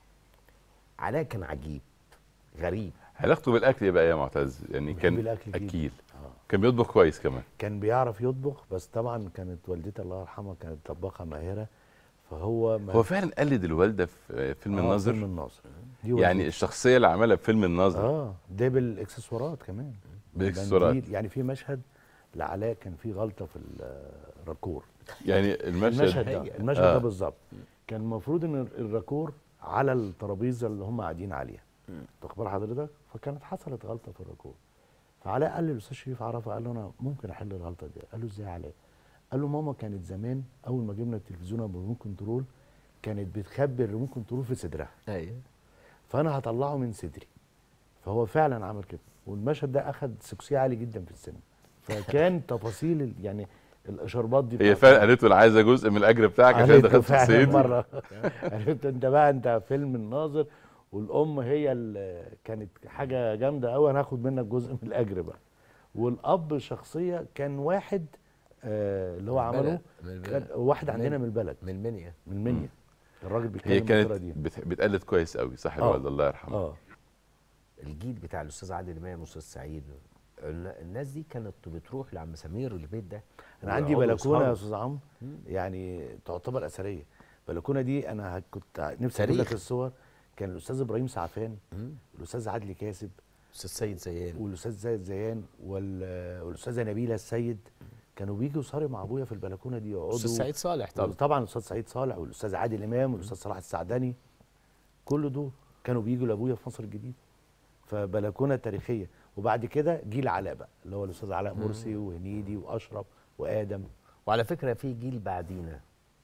علاء كان عجيب غريب علاقته بالاكل ايه بقى يا معتز يعني بيحب كان الأكل جداً. اكيل كان بيطبخ كويس كمان كان بيعرف يطبخ بس طبعا كانت والدتي الله يرحمها كانت طباخه ماهره فهو ما هو فعلا قلد الوالده في فيلم آه، الناظر فيلم الناظر دي يعني والدتي. الشخصيه اللي عملها في فيلم الناظر اه ده بالاكسسوارات كمان بالإكسسوارات. بنديل. يعني في مشهد لعلاء كان في غلطه في الراكور يعني المشهد المشهد ده المشهد آه. ده بالظبط كان المفروض ان الراكور على الترابيزه اللي هم قاعدين عليها واخد بال حضرتك فكانت حصلت غلطه في الراكور فعلاء قال للاستاذ شريف عرفه قال له انا ممكن احل الغلطه دي قال له ازاي يا علاء قال له ماما كانت زمان اول ما جبنا التلفزيون ابو ريموت كنترول كانت بتخبي الريموت كنترول في صدرها ايوه فانا هطلعه من صدري فهو فعلا عمل كده والمشهد ده اخد سكسيه عالي جدا في السينما فكان تفاصيل ال- يعني الاشاربات دي هي بتاعت- فعلا قالت له انا عايزه جزء من الاجر بتاعك عشان قالت له دخلت فعلا شخصيتي مره قالت له انت بقى انت فيلم الناظر والام هي اللي كانت حاجه جامده قوي انا هاخد منك جزء من الاجر بقى والاب شخصيه كان واحد آه اللي هو من عمله البلد، من البلد. كان واحد من- عندنا من البلد من المنيا من المنيا الراجل بيتكلم هي بالطريقه كانت دي بت- بتقلد كويس قوي صح آه. الوالده الله يرحمه اه الجيل بتاع الاستاذ عادل امام والاستاذ سعيد ال- الناس دي كانت بتروح لعم سمير البيت ده انا عندي ويقعدوا بلكونه يا يسهروا. استاذ عمرو يعني تعتبر اثريه البلكونه دي انا ه- كنت نفسي تاريخ. اجيب لك الصور كان الاستاذ ابراهيم سعفان الاستاذ عدلي كاسب الاستاذ سيد زيان والاستاذ زايد زيان وال- والاستاذه نبيله السيد كانوا بيجوا يسهروا مع ابويا في البلكونه دي يقعدوا أستاذ سعيد صالح طبعا. طبعا الاستاذ سعيد صالح والاستاذ عادل امام والاستاذ صلاح السعدني كل دول كانوا بيجوا لابويا في مصر الجديده فبلكونه تاريخيه وبعد كده جيل علاء بقى اللي هو الاستاذ علاء مم. مرسي وهنيدي واشرف وادم وعلى فكره في جيل بعدينا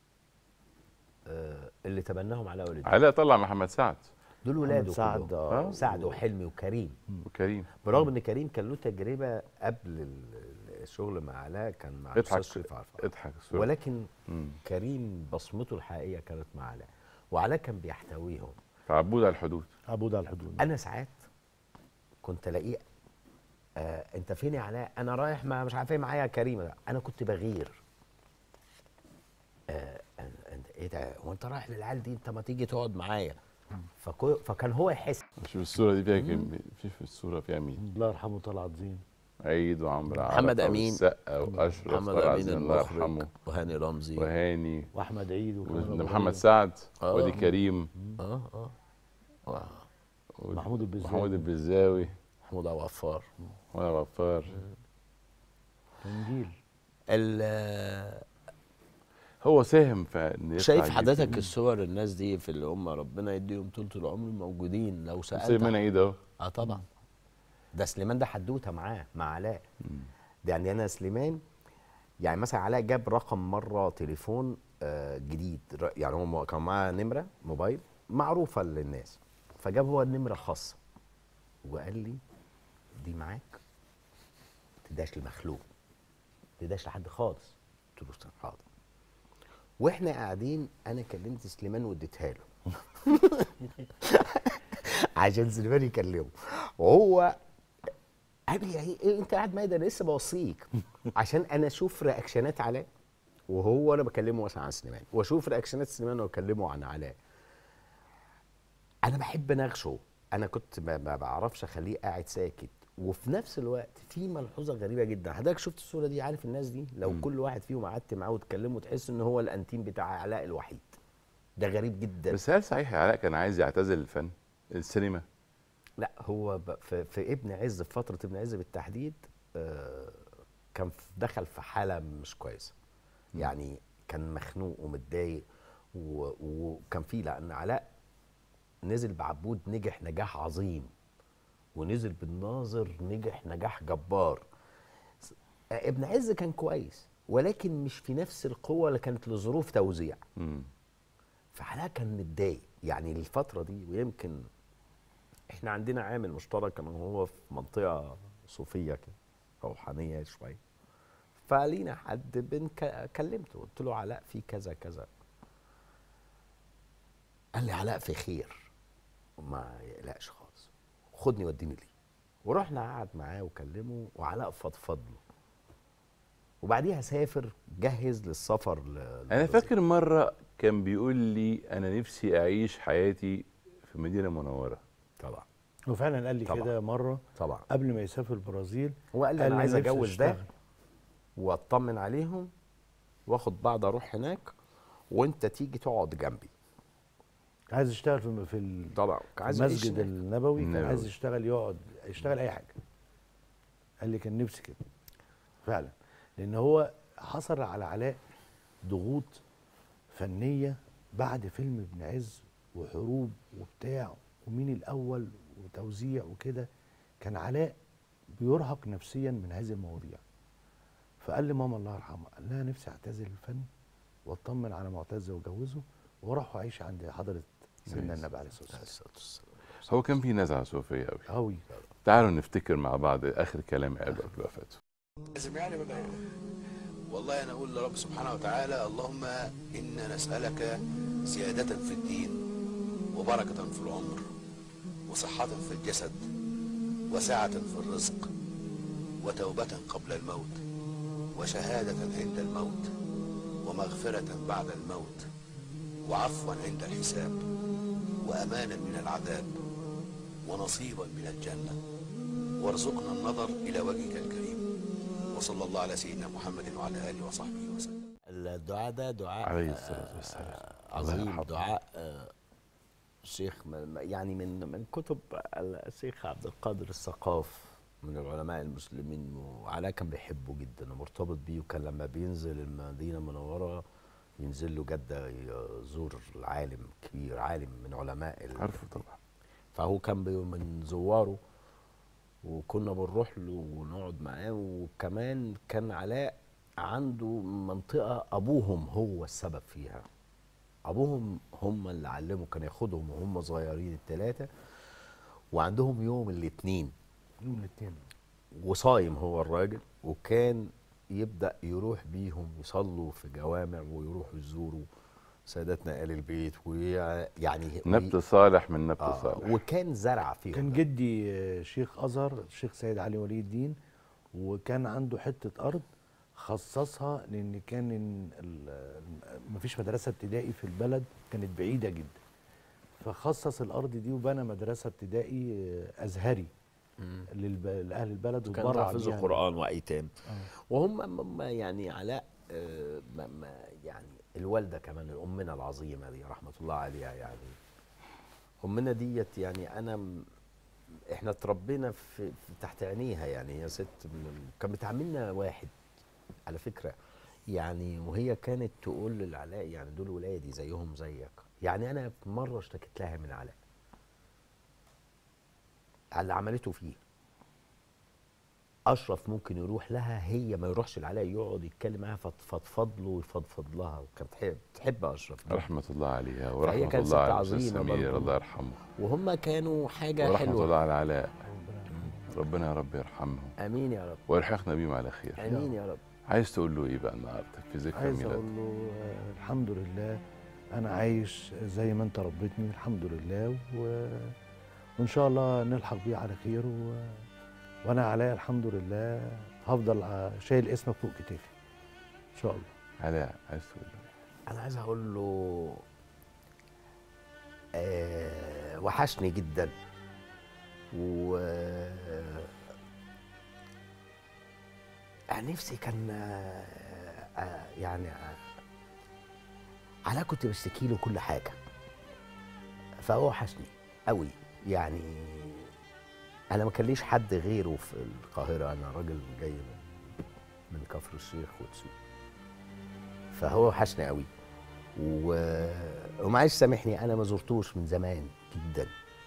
آه اللي تبناهم علاء ولي الدين علاء طلع محمد سعد دول محمد ولاده سعد، كلهم. آه. سعد وحلمي وكريم وكريم برغم ان كريم كان له تجربه قبل ال- الشغل مع علاء كان مع اضحك الاستاذ شريف عرفة اضحك الصورة. ولكن مم. كريم بصمته الحقيقيه كانت مع علاء وعلاء كان بيحتويهم عبود على الحدود عبود على الحدود انا ساعات كنت الاقيه آه انت فين يا علاء انا رايح ما مش عارف ايه معايا كريمه انا كنت بغير آه أن- انت ايه ده هو انت رايح للعيال دي انت ما تيجي تقعد معايا فكو فكان هو يحس شوف الصوره دي فيها كم في في الصوره فيها مين الله يرحمه طلعت زين عيد وعمرو محمد عرفة أمين. والسقا واشرف محمد طلعت امين زين الله المخرج يرحمه وهاني رمزي وهاني واحمد عيد وكمان أبو محمد غريب. سعد آه. ودي كريم اه اه آه. محمود البزاوي. محمود البزاوي محمود ابو غفار وانا غفار كان جيل ال- هو ساهم في ان يطلع شايف جيل حضرتك كبير. الصور الناس دي في اللي هم ربنا يديهم طول العمر موجودين لو سالت سليمان عيد اهو اه طبعا ده سليمان ده حدوته معاه مع علاء ده يعني انا سليمان يعني مثلا علاء جاب رقم مره تليفون آه جديد ر- يعني هو م- كان معاه نمره موبايل معروفه للناس فجاب هو النمره خاصه وقال لي دي معاك ما تداش لمخلوق ما تداش لحد خالص قلت له "طب حاضر واحنا قاعدين انا كلمت سليمان واديتها له عشان سليمان يكلمه وهو قال لي يعني إيه انت قاعد معايا ده انا لسه بوصيك عشان انا اشوف رياكشنات علاء وهو انا بكلمه مثلا عن سليمان واشوف رياكشنات سليمان واكلمه عن علاء انا بحب نغشه انا كنت ما ما بعرفش اخليه قاعد ساكت وفي نفس الوقت في ملحوظه غريبه جدا حضرتك شفت الصوره دي عارف الناس دي لو مم. كل واحد فيهم قعدت معاه وتكلمه تحس ان هو الانتيم بتاع علاء الوحيد ده غريب جدا بس هل صحيح علاء كان عايز يعتزل الفن السينما لا هو ب- في, في ابن عز في فتره ابن عز بالتحديد آه، كان في- دخل في حاله مش كويسه يعني كان مخنوق ومتضايق و- وكان في لان علاء نزل بعبود نجح نجاح عظيم ونزل بالناظر نجح نجاح جبار س- آه، ابن عز كان كويس ولكن مش في نفس القوه اللي كانت لظروف توزيع مم. فعلاء كان متضايق يعني الفتره دي ويمكن احنا عندنا عامل مشترك انا وهو في منطقه صوفيه كده روحانيه شويه فلينا حد بنك... كلمته قلت له علاء في كذا كذا قال لي علاء في خير ما يقلقش خالص خدني وديني ليه ورحنا قعد معاه وكلمه وعلاء فضفض له وبعديها سافر جهز للسفر ل... انا فاكر مره كان بيقول لي انا نفسي اعيش حياتي في مدينه منوره طبعا وفعلا قال لي طبعا. كده مره طبعا قبل ما يسافر البرازيل هو قال لي انا عايز نفسي اتجوز ده أشتغل. واطمن عليهم واخد بعض اروح هناك وانت تيجي تقعد جنبي عايز يشتغل في في ال- طبعا في عايز يعيش المسجد هناك. النبوي كان النبوي. عايز يشتغل يقعد يشتغل اي حاجه قال لي كان نفسي كده فعلا لان هو حصل على علاء ضغوط فنيه بعد فيلم ابن عز وحروب وبتاع ومين الاول وتوزيع وكده كان علاء بيرهق نفسيا من هذه المواضيع فقال لي ماما الله يرحمها قال لها نفسي اعتزل الفن واطمن على معتز واتجوزه واروح اعيش عند حضره سيدنا النبي عليه الصلاه والسلام هو كان في نزعه صوفيه قوي قوي تعالوا نفتكر مع بعض اخر كلام قاله قبل وفاته لازم يعني ولا ايه؟ والله انا اقول لرب سبحانه وتعالى اللهم انا نسالك زياده في الدين وبركه في العمر وصحه في الجسد وسعه في الرزق وتوبه قبل الموت وشهاده عند الموت ومغفره بعد الموت وعفوا عند الحساب وامانا من العذاب ونصيبا من الجنه وارزقنا النظر الى وجهك الكريم وصلى الله على سيدنا محمد وعلى اله وصحبه وسلم الدعاء ده دعاء عليه الصلاة والسلام. آه، الله عظيم يرحمه. دعاء آه، شيخ من يعني من من كتب الشيخ عبد القادر الثقاف من العلماء المسلمين وعلاء كان بيحبه جدا ومرتبط بيه وكان لما بينزل المدينه المنوره ينزل له جده يزور العالم كبير عالم من علماء ال- عارفه طبعا فهو كان بي- من زواره وكنا بنروح له ونقعد معاه وكمان كان علاء عنده منطقة أبوهم هو السبب فيها أبوهم هم اللي علموا كان ياخدهم وهم صغيرين التلاتة وعندهم يوم الاثنين يوم الاثنين وصايم هو الراجل وكان يبدأ يروح بيهم يصلوا في جوامع ويروحوا يزوروا سادتنا آل البيت ويعني نبت صالح من نبت آه صالح وكان زرع فيهم كان جدي آه، شيخ ازهر الشيخ سيد علي ولي الدين وكان عنده حته ارض خصصها لان كان ال- ال- مفيش مدرسه ابتدائي في البلد كانت بعيده جدا فخصص الارض دي وبنى مدرسه ابتدائي آه، ازهري للب- لاهل البلد كان وبرع حافظ بيها القرآن وأيتام آه. وهم هم يعني علاء آه، ما ما يعني الوالدة كمان أمنا العظيمة دي رحمة الله عليها يعني أمنا ديت يعني أنا م- إحنا اتربينا في, في تحت عينيها يعني هي ست من كان بتعاملنا واحد على فكرة يعني وهي كانت تقول للعلاء يعني دول ولادي زيهم زيك يعني أنا في مرة اشتكيت لها من علاء على اللي عملته فيه اشرف ممكن يروح لها هي ما يروحش لعلاء يقعد يتكلم معاها فضفض له ويفضفض لها وكانت تحب تحب اشرف جداً. رحمة الله عليها فهي ورحمة كانت ست الله على الأستاذ عظيمة سمير برضه. الله يرحمه وهم كانوا حاجه ورحمة حلوه الله على علاء ربنا يا رب يرحمه امين يا رب ويلحقنا بيهم على خير امين يا رب عايز تقول له ايه بقى النهارده في ذكرى عايز ميلاده اقول له آه، الحمد لله انا عايش زي ما انت ربيتني الحمد لله و... وان شاء الله نلحق بيه على خير و... وانا علاء الحمد لله هفضل ع- شايل اسمك فوق كتافي ان شاء الله علاء عايز تقول له انا عايز اقول له آه وحشني جدا و آه، نفسي كان آه، آه، يعني آه، علاء كنت بشتكي له كل حاجه فهو وحشني قوي يعني انا ما كان ليش حد غيره في القاهره انا راجل جاي من من كفر الشيخ ودسوق فهو وحشني قوي و... ومعلش سامحني انا ما زرتوش من زمان جدا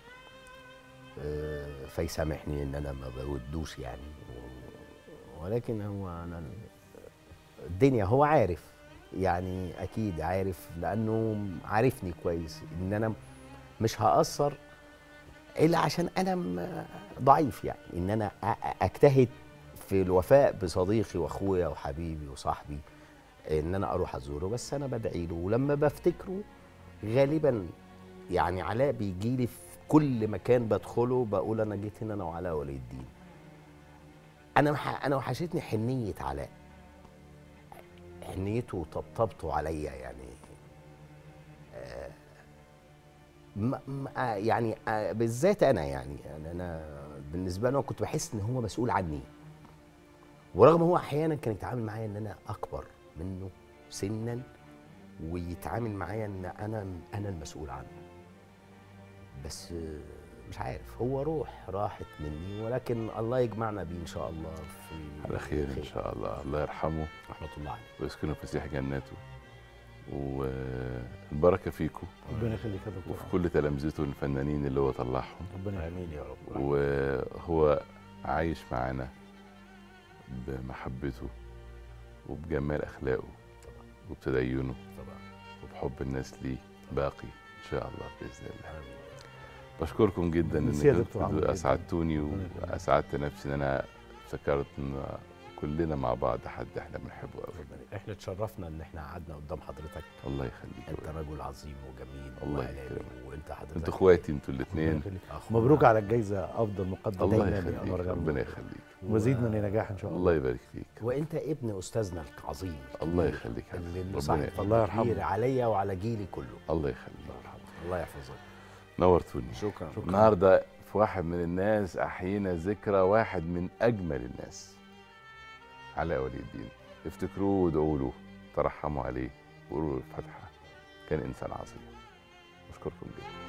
آه، فيسامحني ان انا ما بودوش يعني و... ولكن هو انا الدنيا هو عارف يعني اكيد عارف لانه عارفني كويس ان انا مش هاثر الا عشان انا م- ضعيف يعني ان انا أ- أ- اجتهد في الوفاء بصديقي واخويا وحبيبي وصاحبي ان انا اروح ازوره بس انا بدعي له ولما بفتكره غالبا يعني علاء بيجي لي في كل مكان بدخله بقول انا جيت هنا انا وعلاء ولي الدين انا مح... انا وحشتني حنيه علاء حنيته وطبطبته عليا يعني آه، ما ما- يعني آه، بالذات انا يعني يعني انا بالنسبه له كنت بحس ان هو مسؤول عني ورغم هو احيانا كان يتعامل معايا ان انا اكبر منه سنا ويتعامل معايا ان انا انا المسؤول عنه بس آه، مش عارف هو روح راحت مني ولكن الله يجمعنا بيه ان شاء الله في على خير ان شاء الله الله يرحمه رحمه الله عليه ويسكنه فسيح جناته والبركه فيكم ربنا يخليك يا دكتور وفي كل تلامذته الفنانين اللي هو طلعهم ربنا امين يا رب وهو عايش معانا بمحبته وبجمال اخلاقه وبتدينه وبحب الناس ليه باقي ان شاء الله باذن الله بشكركم جدا ميرسي يا انكم دكتور عمرو كنتوا جداً. اسعدتوني واسعدت نفسي ان انا افتكرت ان كلنا مع بعض حد احنا بنحبه قوي احنا اتشرفنا ان احنا قعدنا قدام حضرتك الله يخليك انت رجل عظيم وجميل الله وعلامي يكرمك. وانت حضرتك انتوا اخواتي انتوا الاثنين مبروك على الجائزه افضل مقدم الله دايماً يخليك لأنور جمال. ربنا يخليك ومزيد من النجاح ان شاء الله الله يبارك فيك وانت ابن استاذنا العظيم الله يخليك يا اللي ربنا صاحب يخليك. فضل كبير عليا وعلى جيلي كله الله يخليك الله يحفظك نورتوني شكرا النهارده في واحد من الناس احيينا ذكرى واحد من اجمل الناس علاء ولي الدين افتكروه وادعوا له ترحموا عليه وقولوا له الفاتحه كان انسان عظيم اشكركم جدا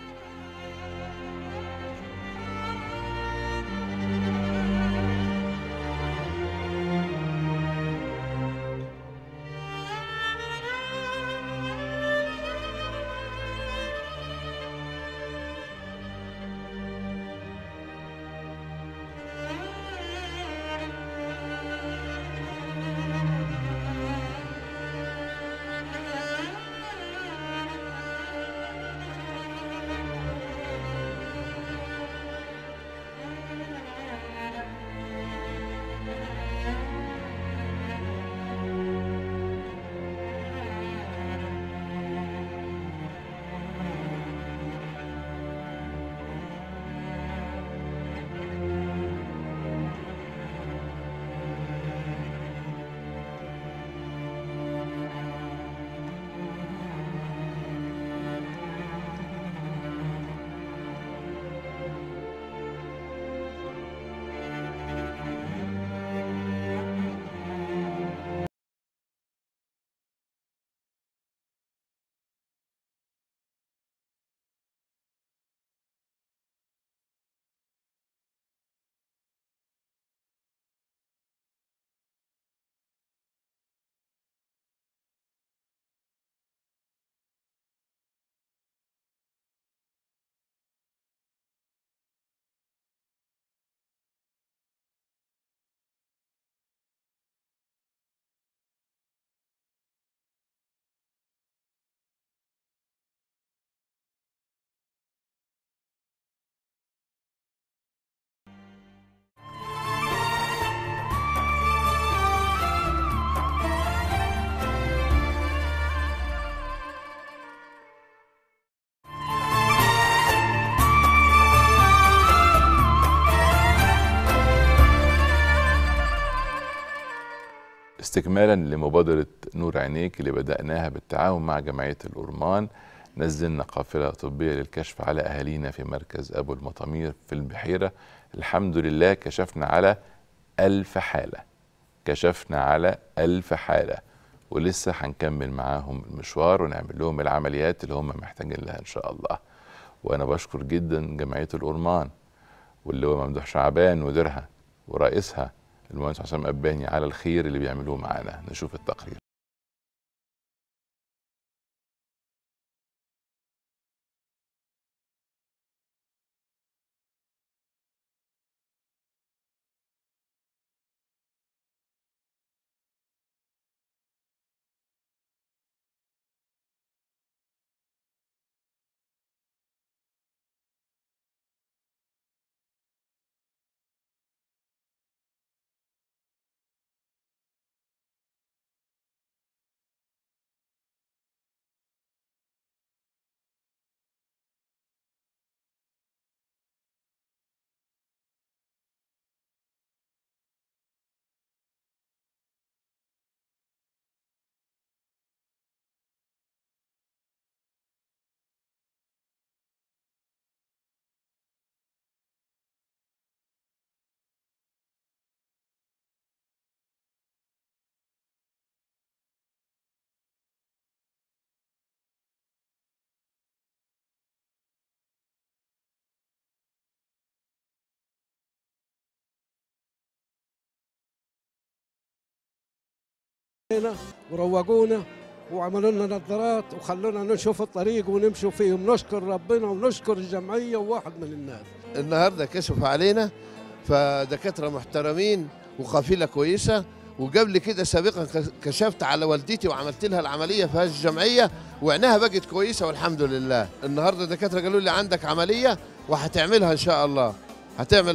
استكمالا لمبادرة نور عينيك اللي بدأناها بالتعاون مع جمعية الأورمان نزلنا قافلة طبية للكشف على أهالينا في مركز أبو المطامير في البحيرة الحمد لله كشفنا على ألف حالة كشفنا على ألف حالة ولسه هنكمل معاهم المشوار ونعمل لهم العمليات اللي هم محتاجين لها إن شاء الله وأنا بشكر جدا جمعية الأورمان واللي هو ممدوح شعبان مديرها ورئيسها المهندس حسام أباني على الخير اللي بيعملوه معانا نشوف التقرير هنا وروقونا وعملوا لنا نظارات وخلونا نشوف الطريق ونمشوا فيهم نشكر ربنا ونشكر الجمعيه وواحد من الناس النهارده كشف علينا فدكاتره محترمين وقافله كويسه وقبل كده سابقا كشفت على والدتي وعملت لها العمليه في هذه الجمعيه وعينها بقت كويسه والحمد لله النهارده الدكاتره قالوا لي عندك عمليه وهتعملها ان شاء الله هتعمل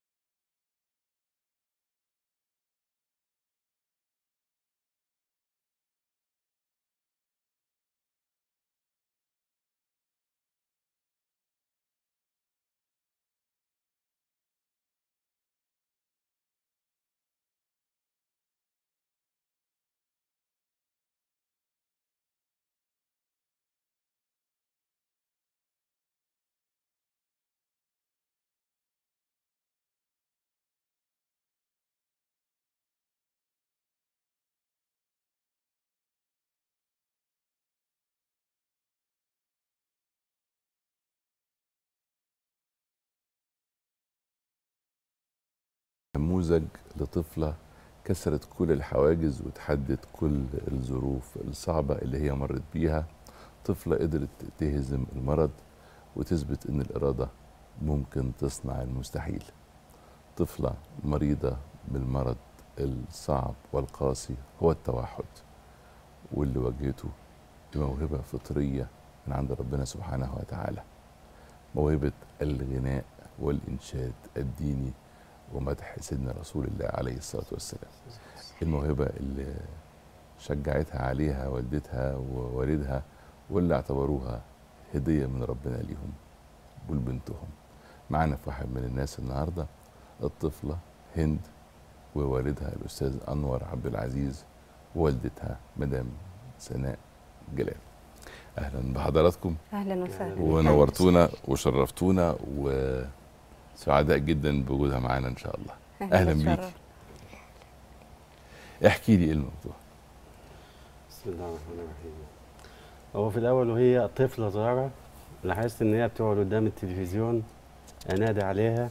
نموذج لطفلة كسرت كل الحواجز وتحدت كل الظروف الصعبة اللي هي مرت بيها طفلة قدرت تهزم المرض وتثبت ان الإرادة ممكن تصنع المستحيل طفلة مريضة بالمرض الصعب والقاسي هو التوحد واللي واجهته بموهبة فطرية من عند ربنا سبحانه وتعالى موهبة الغناء والإنشاد الديني ومدح سيدنا رسول الله عليه الصلاة والسلام الموهبة اللي شجعتها عليها والدتها ووالدها واللي اعتبروها هدية من ربنا ليهم ولبنتهم معانا في واحد من الناس النهاردة الطفلة هند ووالدها الأستاذ أنور عبد العزيز ووالدتها مدام سناء جلال أهلا بحضراتكم اهلا وسهلا ونورتونا وشرفتونا وسعداء جدا بوجودها معانا ان شاء الله اهلا بيك احكي لي ايه الموضوع بسم الله الرحمن الرحيم هو في الاول وهي طفله صغيره لاحظت ان هي بتقعد قدام التلفزيون انادي عليها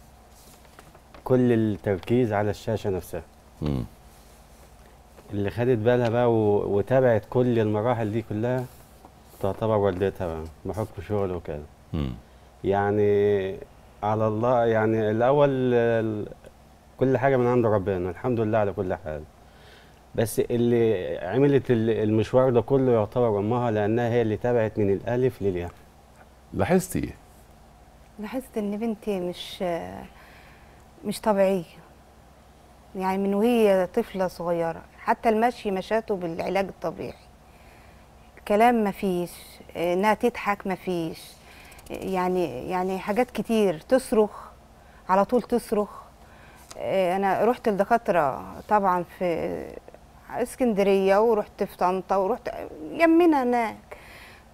كل التركيز على الشاشه نفسها مم. اللي خدت بالها بقى و- وتابعت كل المراحل دي كلها تعتبر والدتها بقى بحكم شغل وكده مم. يعني على الله يعني الاول ال- كل حاجه من عند ربنا الحمد لله على كل حال بس اللي عملت ال- المشوار ده كله يعتبر امها لانها هي اللي تابعت من الالف للياء لاحظتي ايه لاحظت ان بنتي مش مش طبيعيه يعني من وهي طفله صغيره حتى المشي مشاته بالعلاج الطبيعي كلام مفيش انها تضحك مفيش يعني يعني حاجات كتير تصرخ على طول تصرخ آه، انا رحت لدكاتره طبعا في اسكندريه ورحت في طنطا ورحت يمنا هناك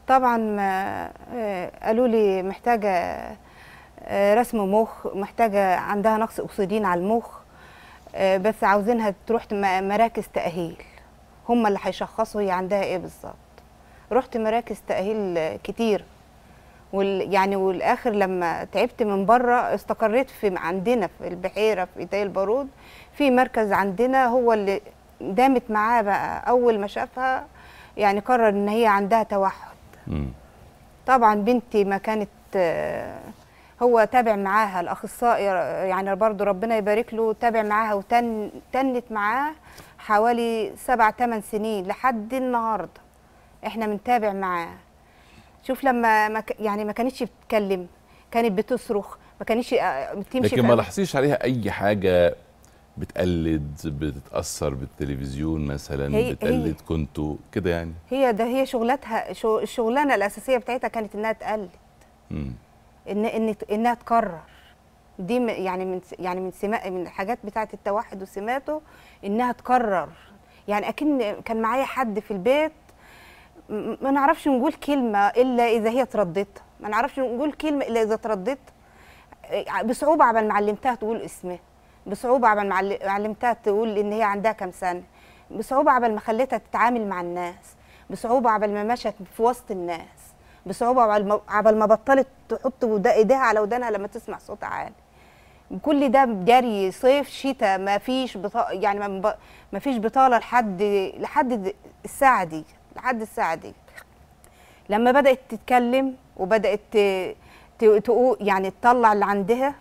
طبعا ما- آه، قالوا لي محتاجه آه، رسم مخ محتاجه عندها نقص اكسجين على المخ آه، بس عاوزينها تروح م- مراكز تاهيل هم اللي هيشخصوا هي عندها ايه بالظبط رحت مراكز تاهيل آه، كتير وال يعني والاخر لما تعبت من بره استقريت في عندنا في البحيره في ايتاي البارود في مركز عندنا هو اللي دامت معاه بقى اول ما شافها يعني قرر ان هي عندها توحد مم. طبعا بنتي ما كانت آه، هو تابع معاها الاخصائي يعني برضو ربنا يبارك له تابع معاها وتن تنت معاه حوالي سبع ثمان سنين لحد النهارده احنا بنتابع معاه شوف لما ما ك- يعني ما كانتش بتتكلم كانت بتصرخ ما كانتش آه، بتمشي لكن في- ما لاحظتيش عليها اي حاجه بتقلد بتتاثر بالتلفزيون مثلا هي- بتقلد كنتوا كده يعني هي ده هي شغلتها شو- الشغلانه الاساسيه بتاعتها كانت انها تقلد مم. ان ان انها تكرر دي م- يعني من س- يعني من سماء من الحاجات بتاعه التوحد وسماته انها تكرر يعني اكن كان معايا حد في البيت م- ما نعرفش نقول كلمه الا اذا هي ترددها ما نعرفش نقول كلمه الا اذا ترددت بصعوبه عبال ما علمتها تقول اسمها بصعوبه عبال ما عل- علمتها تقول ان هي عندها كام سنه بصعوبه عبال ما خليتها تتعامل مع الناس بصعوبه عبال ما مشت في وسط الناس بصعوبه عبال ما- عبال ما بطلت تحط ودا- ايديها على ودانها لما تسمع صوت عالي كل ده جري صيف شتاء ما فيش بطا... يعني ما, ب... ما فيش بطاله لحد لحد د- الساعه دي لحد الساعه دي لما بدات تتكلم وبدات ت... ت... تقول يعني تطلع اللي عندها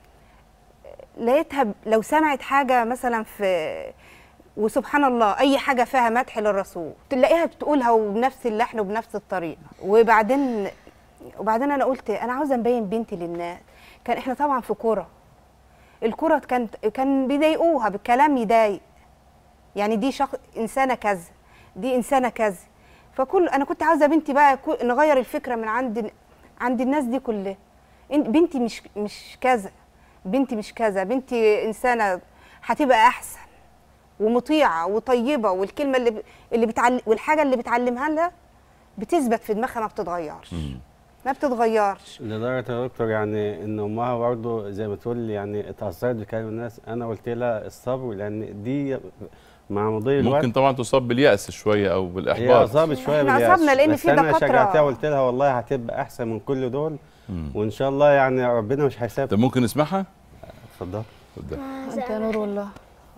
لقيتها ب- لو سمعت حاجه مثلا في وسبحان الله اي حاجه فيها مدح للرسول تلاقيها بتقولها وبنفس اللحن وبنفس الطريقه وبعدين وبعدين انا قلت انا عاوزه نبين بنتي للناس كان احنا طبعا في كوره الكرة كانت كان بيضايقوها بالكلام يضايق يعني دي شخص انسانه كذا دي انسانه كذا فكل انا كنت عاوزه بنتي بقى كو- نغير الفكره من عند عند الناس دي كلها إن- بنتي مش مش كذا بنتي مش كذا بنتي انسانه هتبقى احسن ومطيعه وطيبه والكلمه اللي ب- اللي بتعلم والحاجه اللي بتعلمها لها بتثبت في دماغها ما بتتغيرش ما بتتغيرش لدرجة يا دكتور يعني ان امها برضه زي ما تقول يعني اتأثرت بكلام الناس انا قلت لها الصبر لان دي مع مضي الوقت ممكن طبعا تصاب باليأس شويه او هي بالاحباط اصابت شويه إحنا باليأس أصابنا لأن بس في انا دكاترة- شجعتها وقلت لها والله هتبقى احسن من كل دول وان شاء الله يعني ربنا مش هيسيبك طب ممكن نسمعها اتفضل اتفضل انت نور والله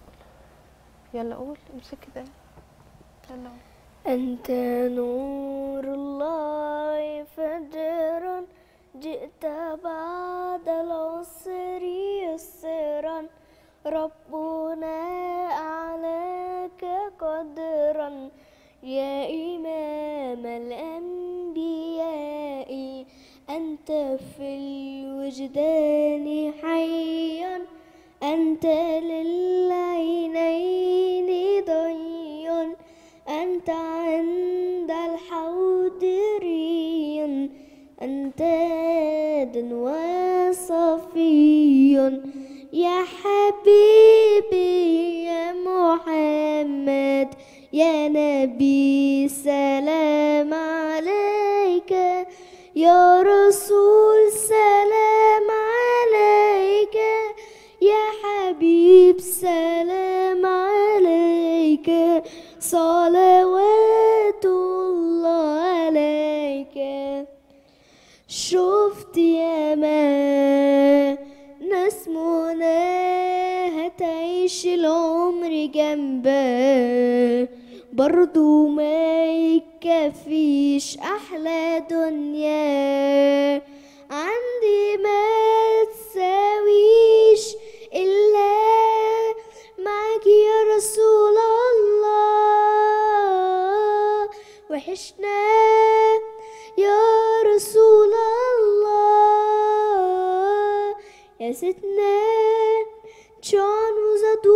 يلا قول امسك كده يلا قول. أنت نور الله فجرا جئت بعد العسر يسرا ربنا أعلاك قدرا يا إمام الأنبياء أنت في الوجدان حيا أنت للعينين ضي أنت عند الحوض ري أنت دن وصفي يا حبيبي يا محمد يا نبي سلام عليك يا رسول سلام عليك يا حبيب سلام عليك صلوات الله عليك شفت يا ما ناس منى هتعيش العمر جنبك برضو ما يكفيش أحلى دنيا عندي ما تساويش إلا معك يا رسول الله وحشنا يا رسول الله يا ستنا جان وزاد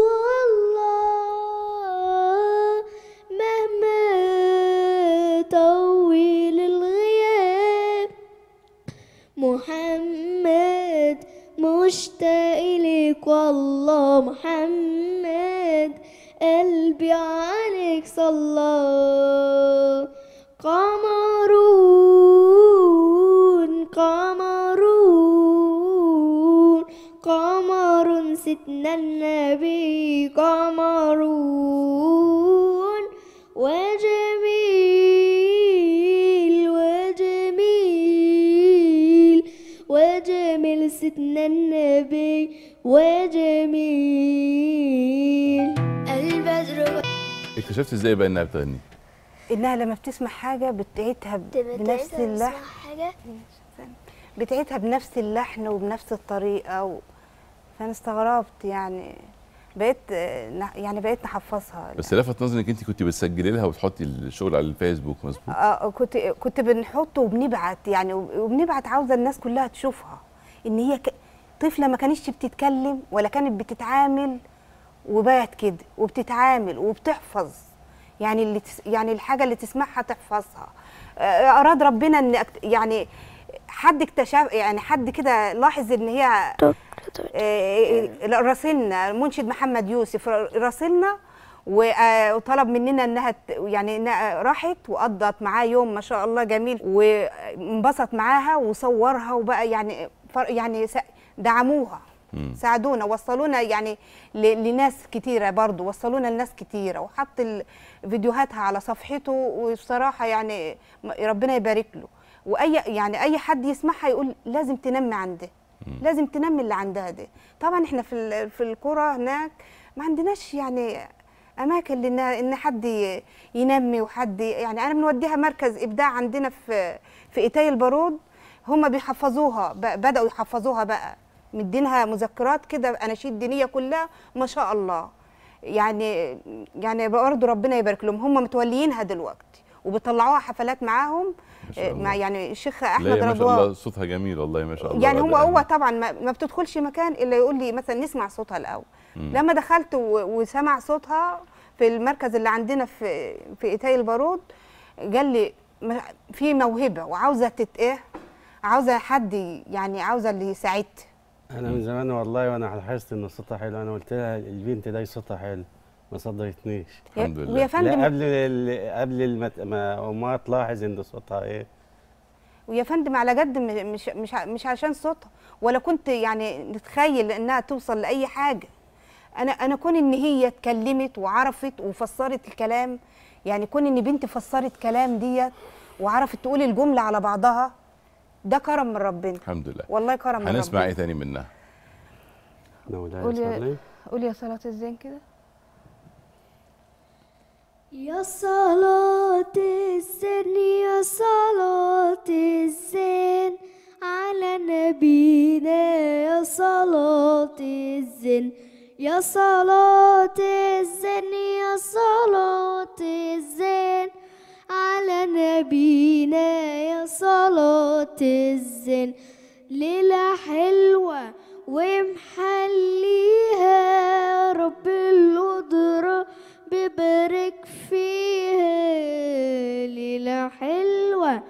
والله مهما طول الغياب محمد مشتاق إليك والله محمد قلبي عليك صلى قمر ستنا النبي قمرون وجميل وجميل وجميل ستنا النبي وجميل البدر اكتشفت ازاي بقى انها بتغني انها لما بتسمع حاجه بتعيدها ب- بنفس اللحن حاجة بتعيدها بنفس اللحن وبنفس الطريقه و... فانا استغربت يعني بقيت آه، نح- يعني بقيت نحفظها بس لفت نظري انك انت كنت بتسجلي لها وتحطي الشغل على الفيسبوك مظبوط آه كنت كنت بنحطه وبنبعت يعني وب- وبنبعت عاوزه الناس كلها تشوفها ان هي ك... طفله ما كانتش بتتكلم ولا كانت بتتعامل وبقت كده وبتتعامل وبتحفظ يعني اللي تس... يعني الحاجه اللي تسمعها تحفظها آه، اراد ربنا ان أكت... يعني حد اكتشف يعني حد كده لاحظ ان هي آه، راسلنا المنشد محمد يوسف راسلنا و- آه، وطلب مننا انها ت- يعني انها راحت وقضت معاه يوم ما شاء الله جميل وانبسط معاها وصورها وبقى يعني فر- يعني س- دعموها مم. ساعدونا وصلونا يعني ل- لناس كتيره برضو وصلونا لناس كتيره وحط ال- فيديوهاتها على صفحته وبصراحه يعني م- ربنا يبارك له واي يعني اي حد يسمعها يقول لازم تنمي عنده لازم تنمي اللي عندها ده طبعا احنا في ال- في القرى هناك ما عندناش يعني اماكن لان ان حد ي- ينمي وحد يعني انا بنوديها مركز ابداع عندنا في في ايتاي البارود هم بيحفظوها ب- بداوا يحفظوها بقى مدينها مذكرات كده اناشيد دينيه كلها ما شاء الله يعني يعني برضه ربنا يبارك لهم هم متوليينها دلوقتي وبيطلعوها حفلات معاهم شاء الله. مع يعني الشيخ لا احمد ما شاء رضوان الله صوتها جميل والله ما شاء الله يعني هو وأداء هو طبعا ما, ما بتدخلش مكان الا يقول لي مثلا نسمع صوتها الاول مم. لما دخلت و- وسمع صوتها في المركز اللي عندنا في في ايتاي البارود قال لي ما- في موهبه وعاوزه تت ايه عاوزه حد ي- يعني عاوزه اللي يساعدها انا من زمان والله وانا لاحظت ان صوتها حلو انا قلت لها البنت دي صوتها حلو ما صدقتنيش الحمد لله. ويا فندم- لا قبل ال- قبل المت... ما امها تلاحظ ان صوتها ايه ويا فندم على جد م- مش مش ع- مش عشان صوتها ولا كنت يعني نتخيل انها توصل لاي حاجه انا انا كون ان هي اتكلمت وعرفت وفسرت الكلام يعني كون ان بنتي فسرت كلام ديت وعرفت تقول الجمله على بعضها ده كرم من ربنا الحمد لله والله كرم من هنسمع ربنا ايه تاني منها قول يا قول يا صلاه الزين كده يا صلاة الزين يا صلاة الزين على نبينا يا صلاة الزين يا صلاة الزين يا صلاة الزين على نبينا يا صلاة الزين ليلة حلوة ومحليها رب القدرة ببارك فيها ليلة حلوة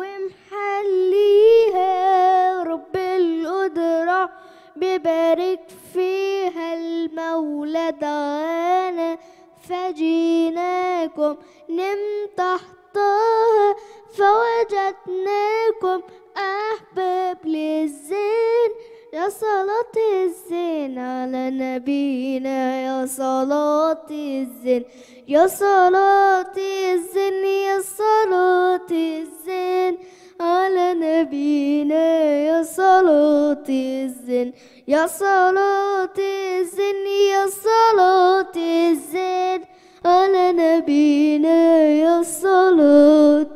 ومحليها رب القدرة ببارك فيها المولى دعانا فجيناكم نم تحتها فوجدناكم أحباب للزين يا صلاة الزين على نبينا يا صلاة الزين يا صلاة الزين يا صلاة الزين على نبينا يا صلاة الزين يا صلاة الزين يا صلاة الزين على نبينا يا صلاة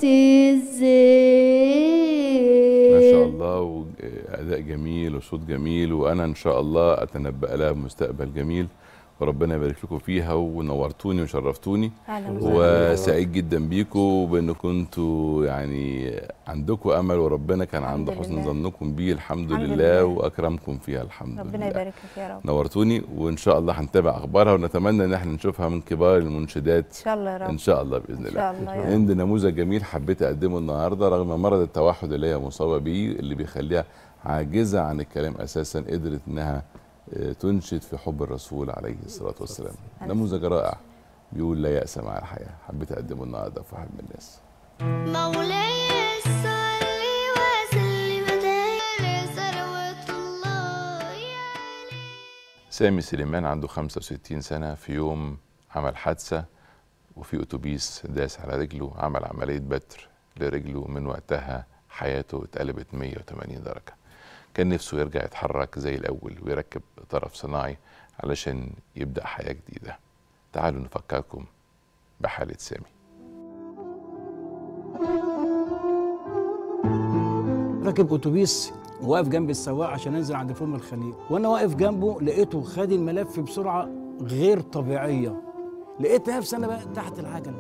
الزين ما شاء الله واداء جميل وصوت جميل وانا ان شاء الله اتنبأ لها مستقبل جميل وربنا يبارك لكم فيها ونورتوني وشرفتوني أهلا وسهلا. وسعيد جدا بيكم وبان كنتوا يعني عندكم امل وربنا كان عند الحمد حسن لله. ظنكم بيه الحمد, الحمد لله, لله. واكرمكم فيها الحمد ربنا لله يبارك لك يا رب نورتوني وان شاء الله هنتابع اخبارها ونتمنى ان احنا نشوفها من كبار المنشدات ان شاء الله يا رب ان شاء الله باذن إن الله شاء الله يا رب. هند نموذج جميل حبيت اقدمه النهارده رغم مرض التوحد اللي هي مصابه بيه اللي بيخليها عاجزه عن الكلام اساسا قدرت انها آه، تنشد في حب الرسول عليه الصلاه والسلام نموذج رائع بيقول لا يأس مع الحياه حبيت اقدمه النهارده في حب الناس مولاي صل وسلم دائما صلوات الله سامي سليمان عنده 65 سنة في يوم عمل حادثة وفي أتوبيس داس على رجله عمل عملية بتر لرجله من وقتها حياته اتقلبت 180 درجة كان نفسه يرجع يتحرك زي الأول ويركب طرف صناعي علشان يبدأ حياة جديدة تعالوا نفكركم بحالة سامي راكب اتوبيس واقف جنب السواق عشان انزل عند فم الخليل وانا واقف جنبه لقيته خد الملف بسرعه غير طبيعيه لقيت نفسي انا بقى تحت العجله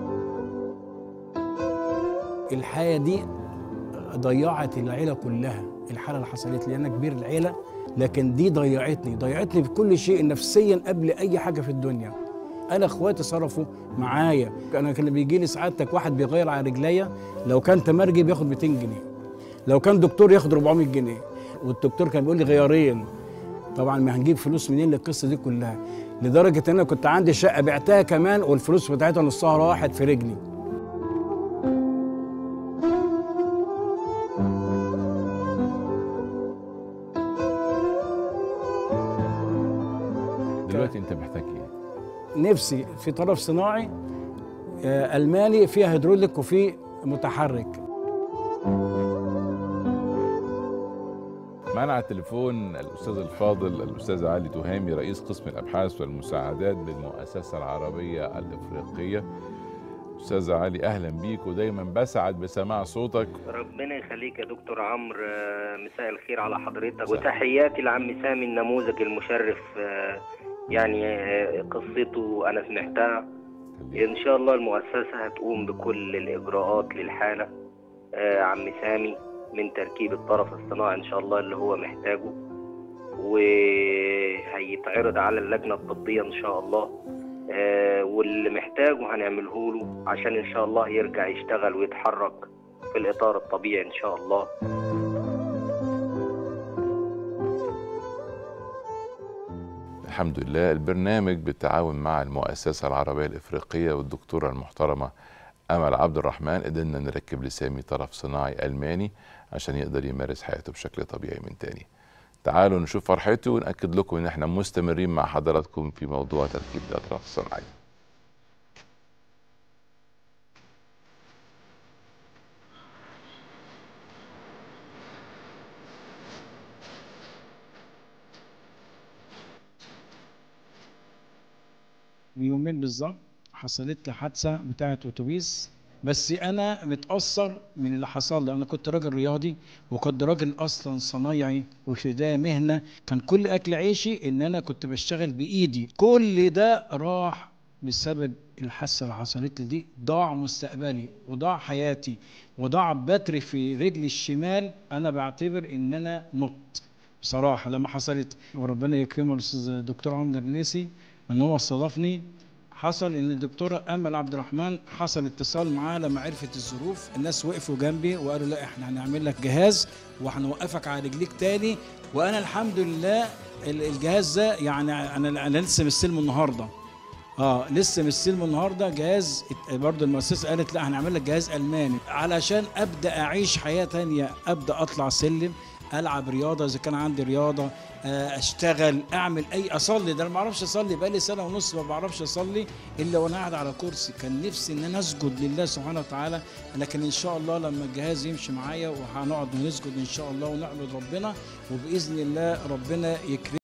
الحياه دي ضيعت العيله كلها الحاله اللي حصلت لي انا كبير العيله لكن دي ضيعتني ضيعتني في كل شيء نفسيا قبل اي حاجه في الدنيا انا اخواتي صرفوا معايا انا كان بيجي لي سعادتك واحد بيغير على رجليا لو كان تمرجي بياخد 200 جنيه لو كان دكتور ياخد 400 جنيه والدكتور كان بيقول لي غيارين طبعا ما هنجيب فلوس منين للقصه دي كلها لدرجه ان انا كنت عندي شقه بعتها كمان والفلوس بتاعتها نصها راحت في رجلي دلوقتي انت محتاج ايه؟ نفسي في طرف صناعي آه، الماني فيه هيدروليك وفيه متحرك معنا على التليفون الاستاذ الفاضل الاستاذ علي تهامي رئيس قسم الابحاث والمساعدات بالمؤسسه العربيه الافريقيه استاذ علي اهلا بيك ودايما بسعد بسماع صوتك ربنا يخليك يا دكتور عمرو آه، مساء الخير على حضرتك وتحياتي لعم سامي النموذج المشرف آه، يعني آه، قصته انا سمعتها ان شاء الله المؤسسه هتقوم بكل الاجراءات للحاله آه، عم سامي من تركيب الطرف الصناعي ان شاء الله اللي هو محتاجه وهيتعرض على اللجنه الطبيه ان شاء الله آه، واللي محتاجه هنعمله له عشان ان شاء الله يرجع يشتغل ويتحرك في الاطار الطبيعي ان شاء الله الحمد لله البرنامج بالتعاون مع المؤسسه العربيه الافريقيه والدكتوره المحترمه امل عبد الرحمن قدرنا نركب لسامي طرف صناعي الماني عشان يقدر يمارس حياته بشكل طبيعي من تاني تعالوا نشوف فرحته ونأكد لكم ان احنا مستمرين مع حضراتكم في موضوع تركيب الاطراف الصناعيه يومين بالظبط حصلت لي حادثه بتاعه اتوبيس بس انا متاثر من اللي حصل لي انا كنت راجل رياضي وكنت راجل اصلا صنايعي وفي ده مهنه كان كل اكل عيشي ان انا كنت بشتغل بايدي كل ده راح بسبب الحادثه اللي حصلت لي دي ضاع مستقبلي وضاع حياتي وضاع بتر في رجلي الشمال انا بعتبر ان انا مت بصراحه لما حصلت وربنا يكرمه الاستاذ الدكتور عمرو النيسي ان هو استضافني حصل ان الدكتوره امل عبد الرحمن حصل اتصال معاها لما عرفت الظروف الناس وقفوا جنبي وقالوا لا احنا هنعمل لك جهاز وهنوقفك على رجليك تاني وانا الحمد لله ال- الجهاز ده يعني انا انا لسه مستلمه النهارده اه لسه مستلمه النهارده جهاز ات- برضه المؤسسه قالت لا هنعمل لك جهاز الماني علشان ابدا اعيش حياه تانية ابدا اطلع سلم العب رياضه اذا كان عندي رياضه آه، اشتغل اعمل اي اصلي ده انا ما بعرفش اصلي بقالي سنه ونص ما بعرفش اصلي الا وانا قاعد على كرسي كان نفسي ان انا اسجد لله سبحانه وتعالى لكن ان شاء الله لما الجهاز يمشي معايا وهنقعد ونسجد ان شاء الله ونعبد ربنا وباذن الله ربنا يكرم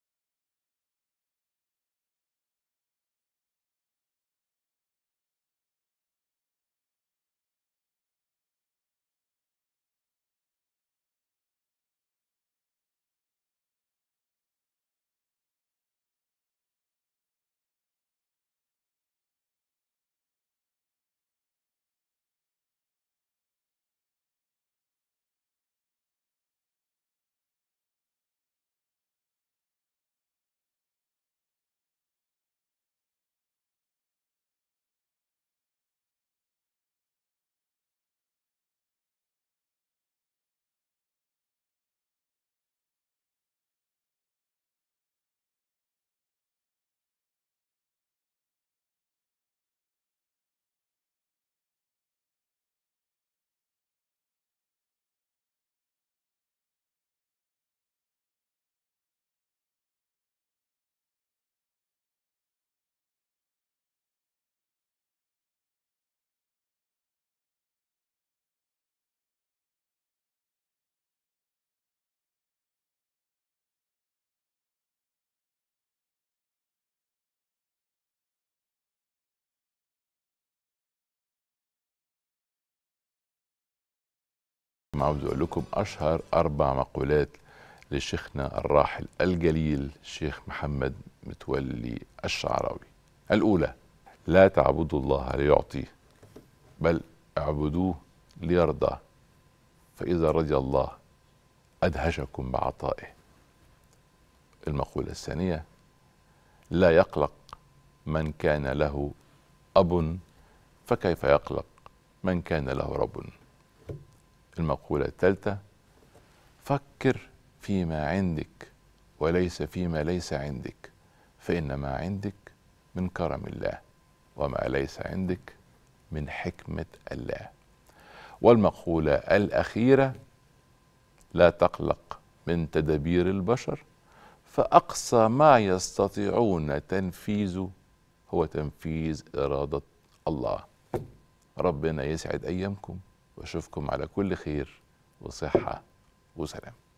حضراتكم عاوز اقول لكم اشهر اربع مقولات لشيخنا الراحل الجليل الشيخ محمد متولي الشعراوي الاولى لا تعبدوا الله ليعطي بل اعبدوه ليرضى فاذا رضي الله ادهشكم بعطائه المقوله الثانيه لا يقلق من كان له اب فكيف يقلق من كان له رب المقولة الثالثة فكر فيما عندك وليس فيما ليس عندك فإن ما عندك من كرم الله وما ليس عندك من حكمة الله والمقولة الأخيرة لا تقلق من تدابير البشر فأقصى ما يستطيعون تنفيذه هو تنفيذ إرادة الله ربنا يسعد أيامكم واشوفكم على كل خير وصحة وسلام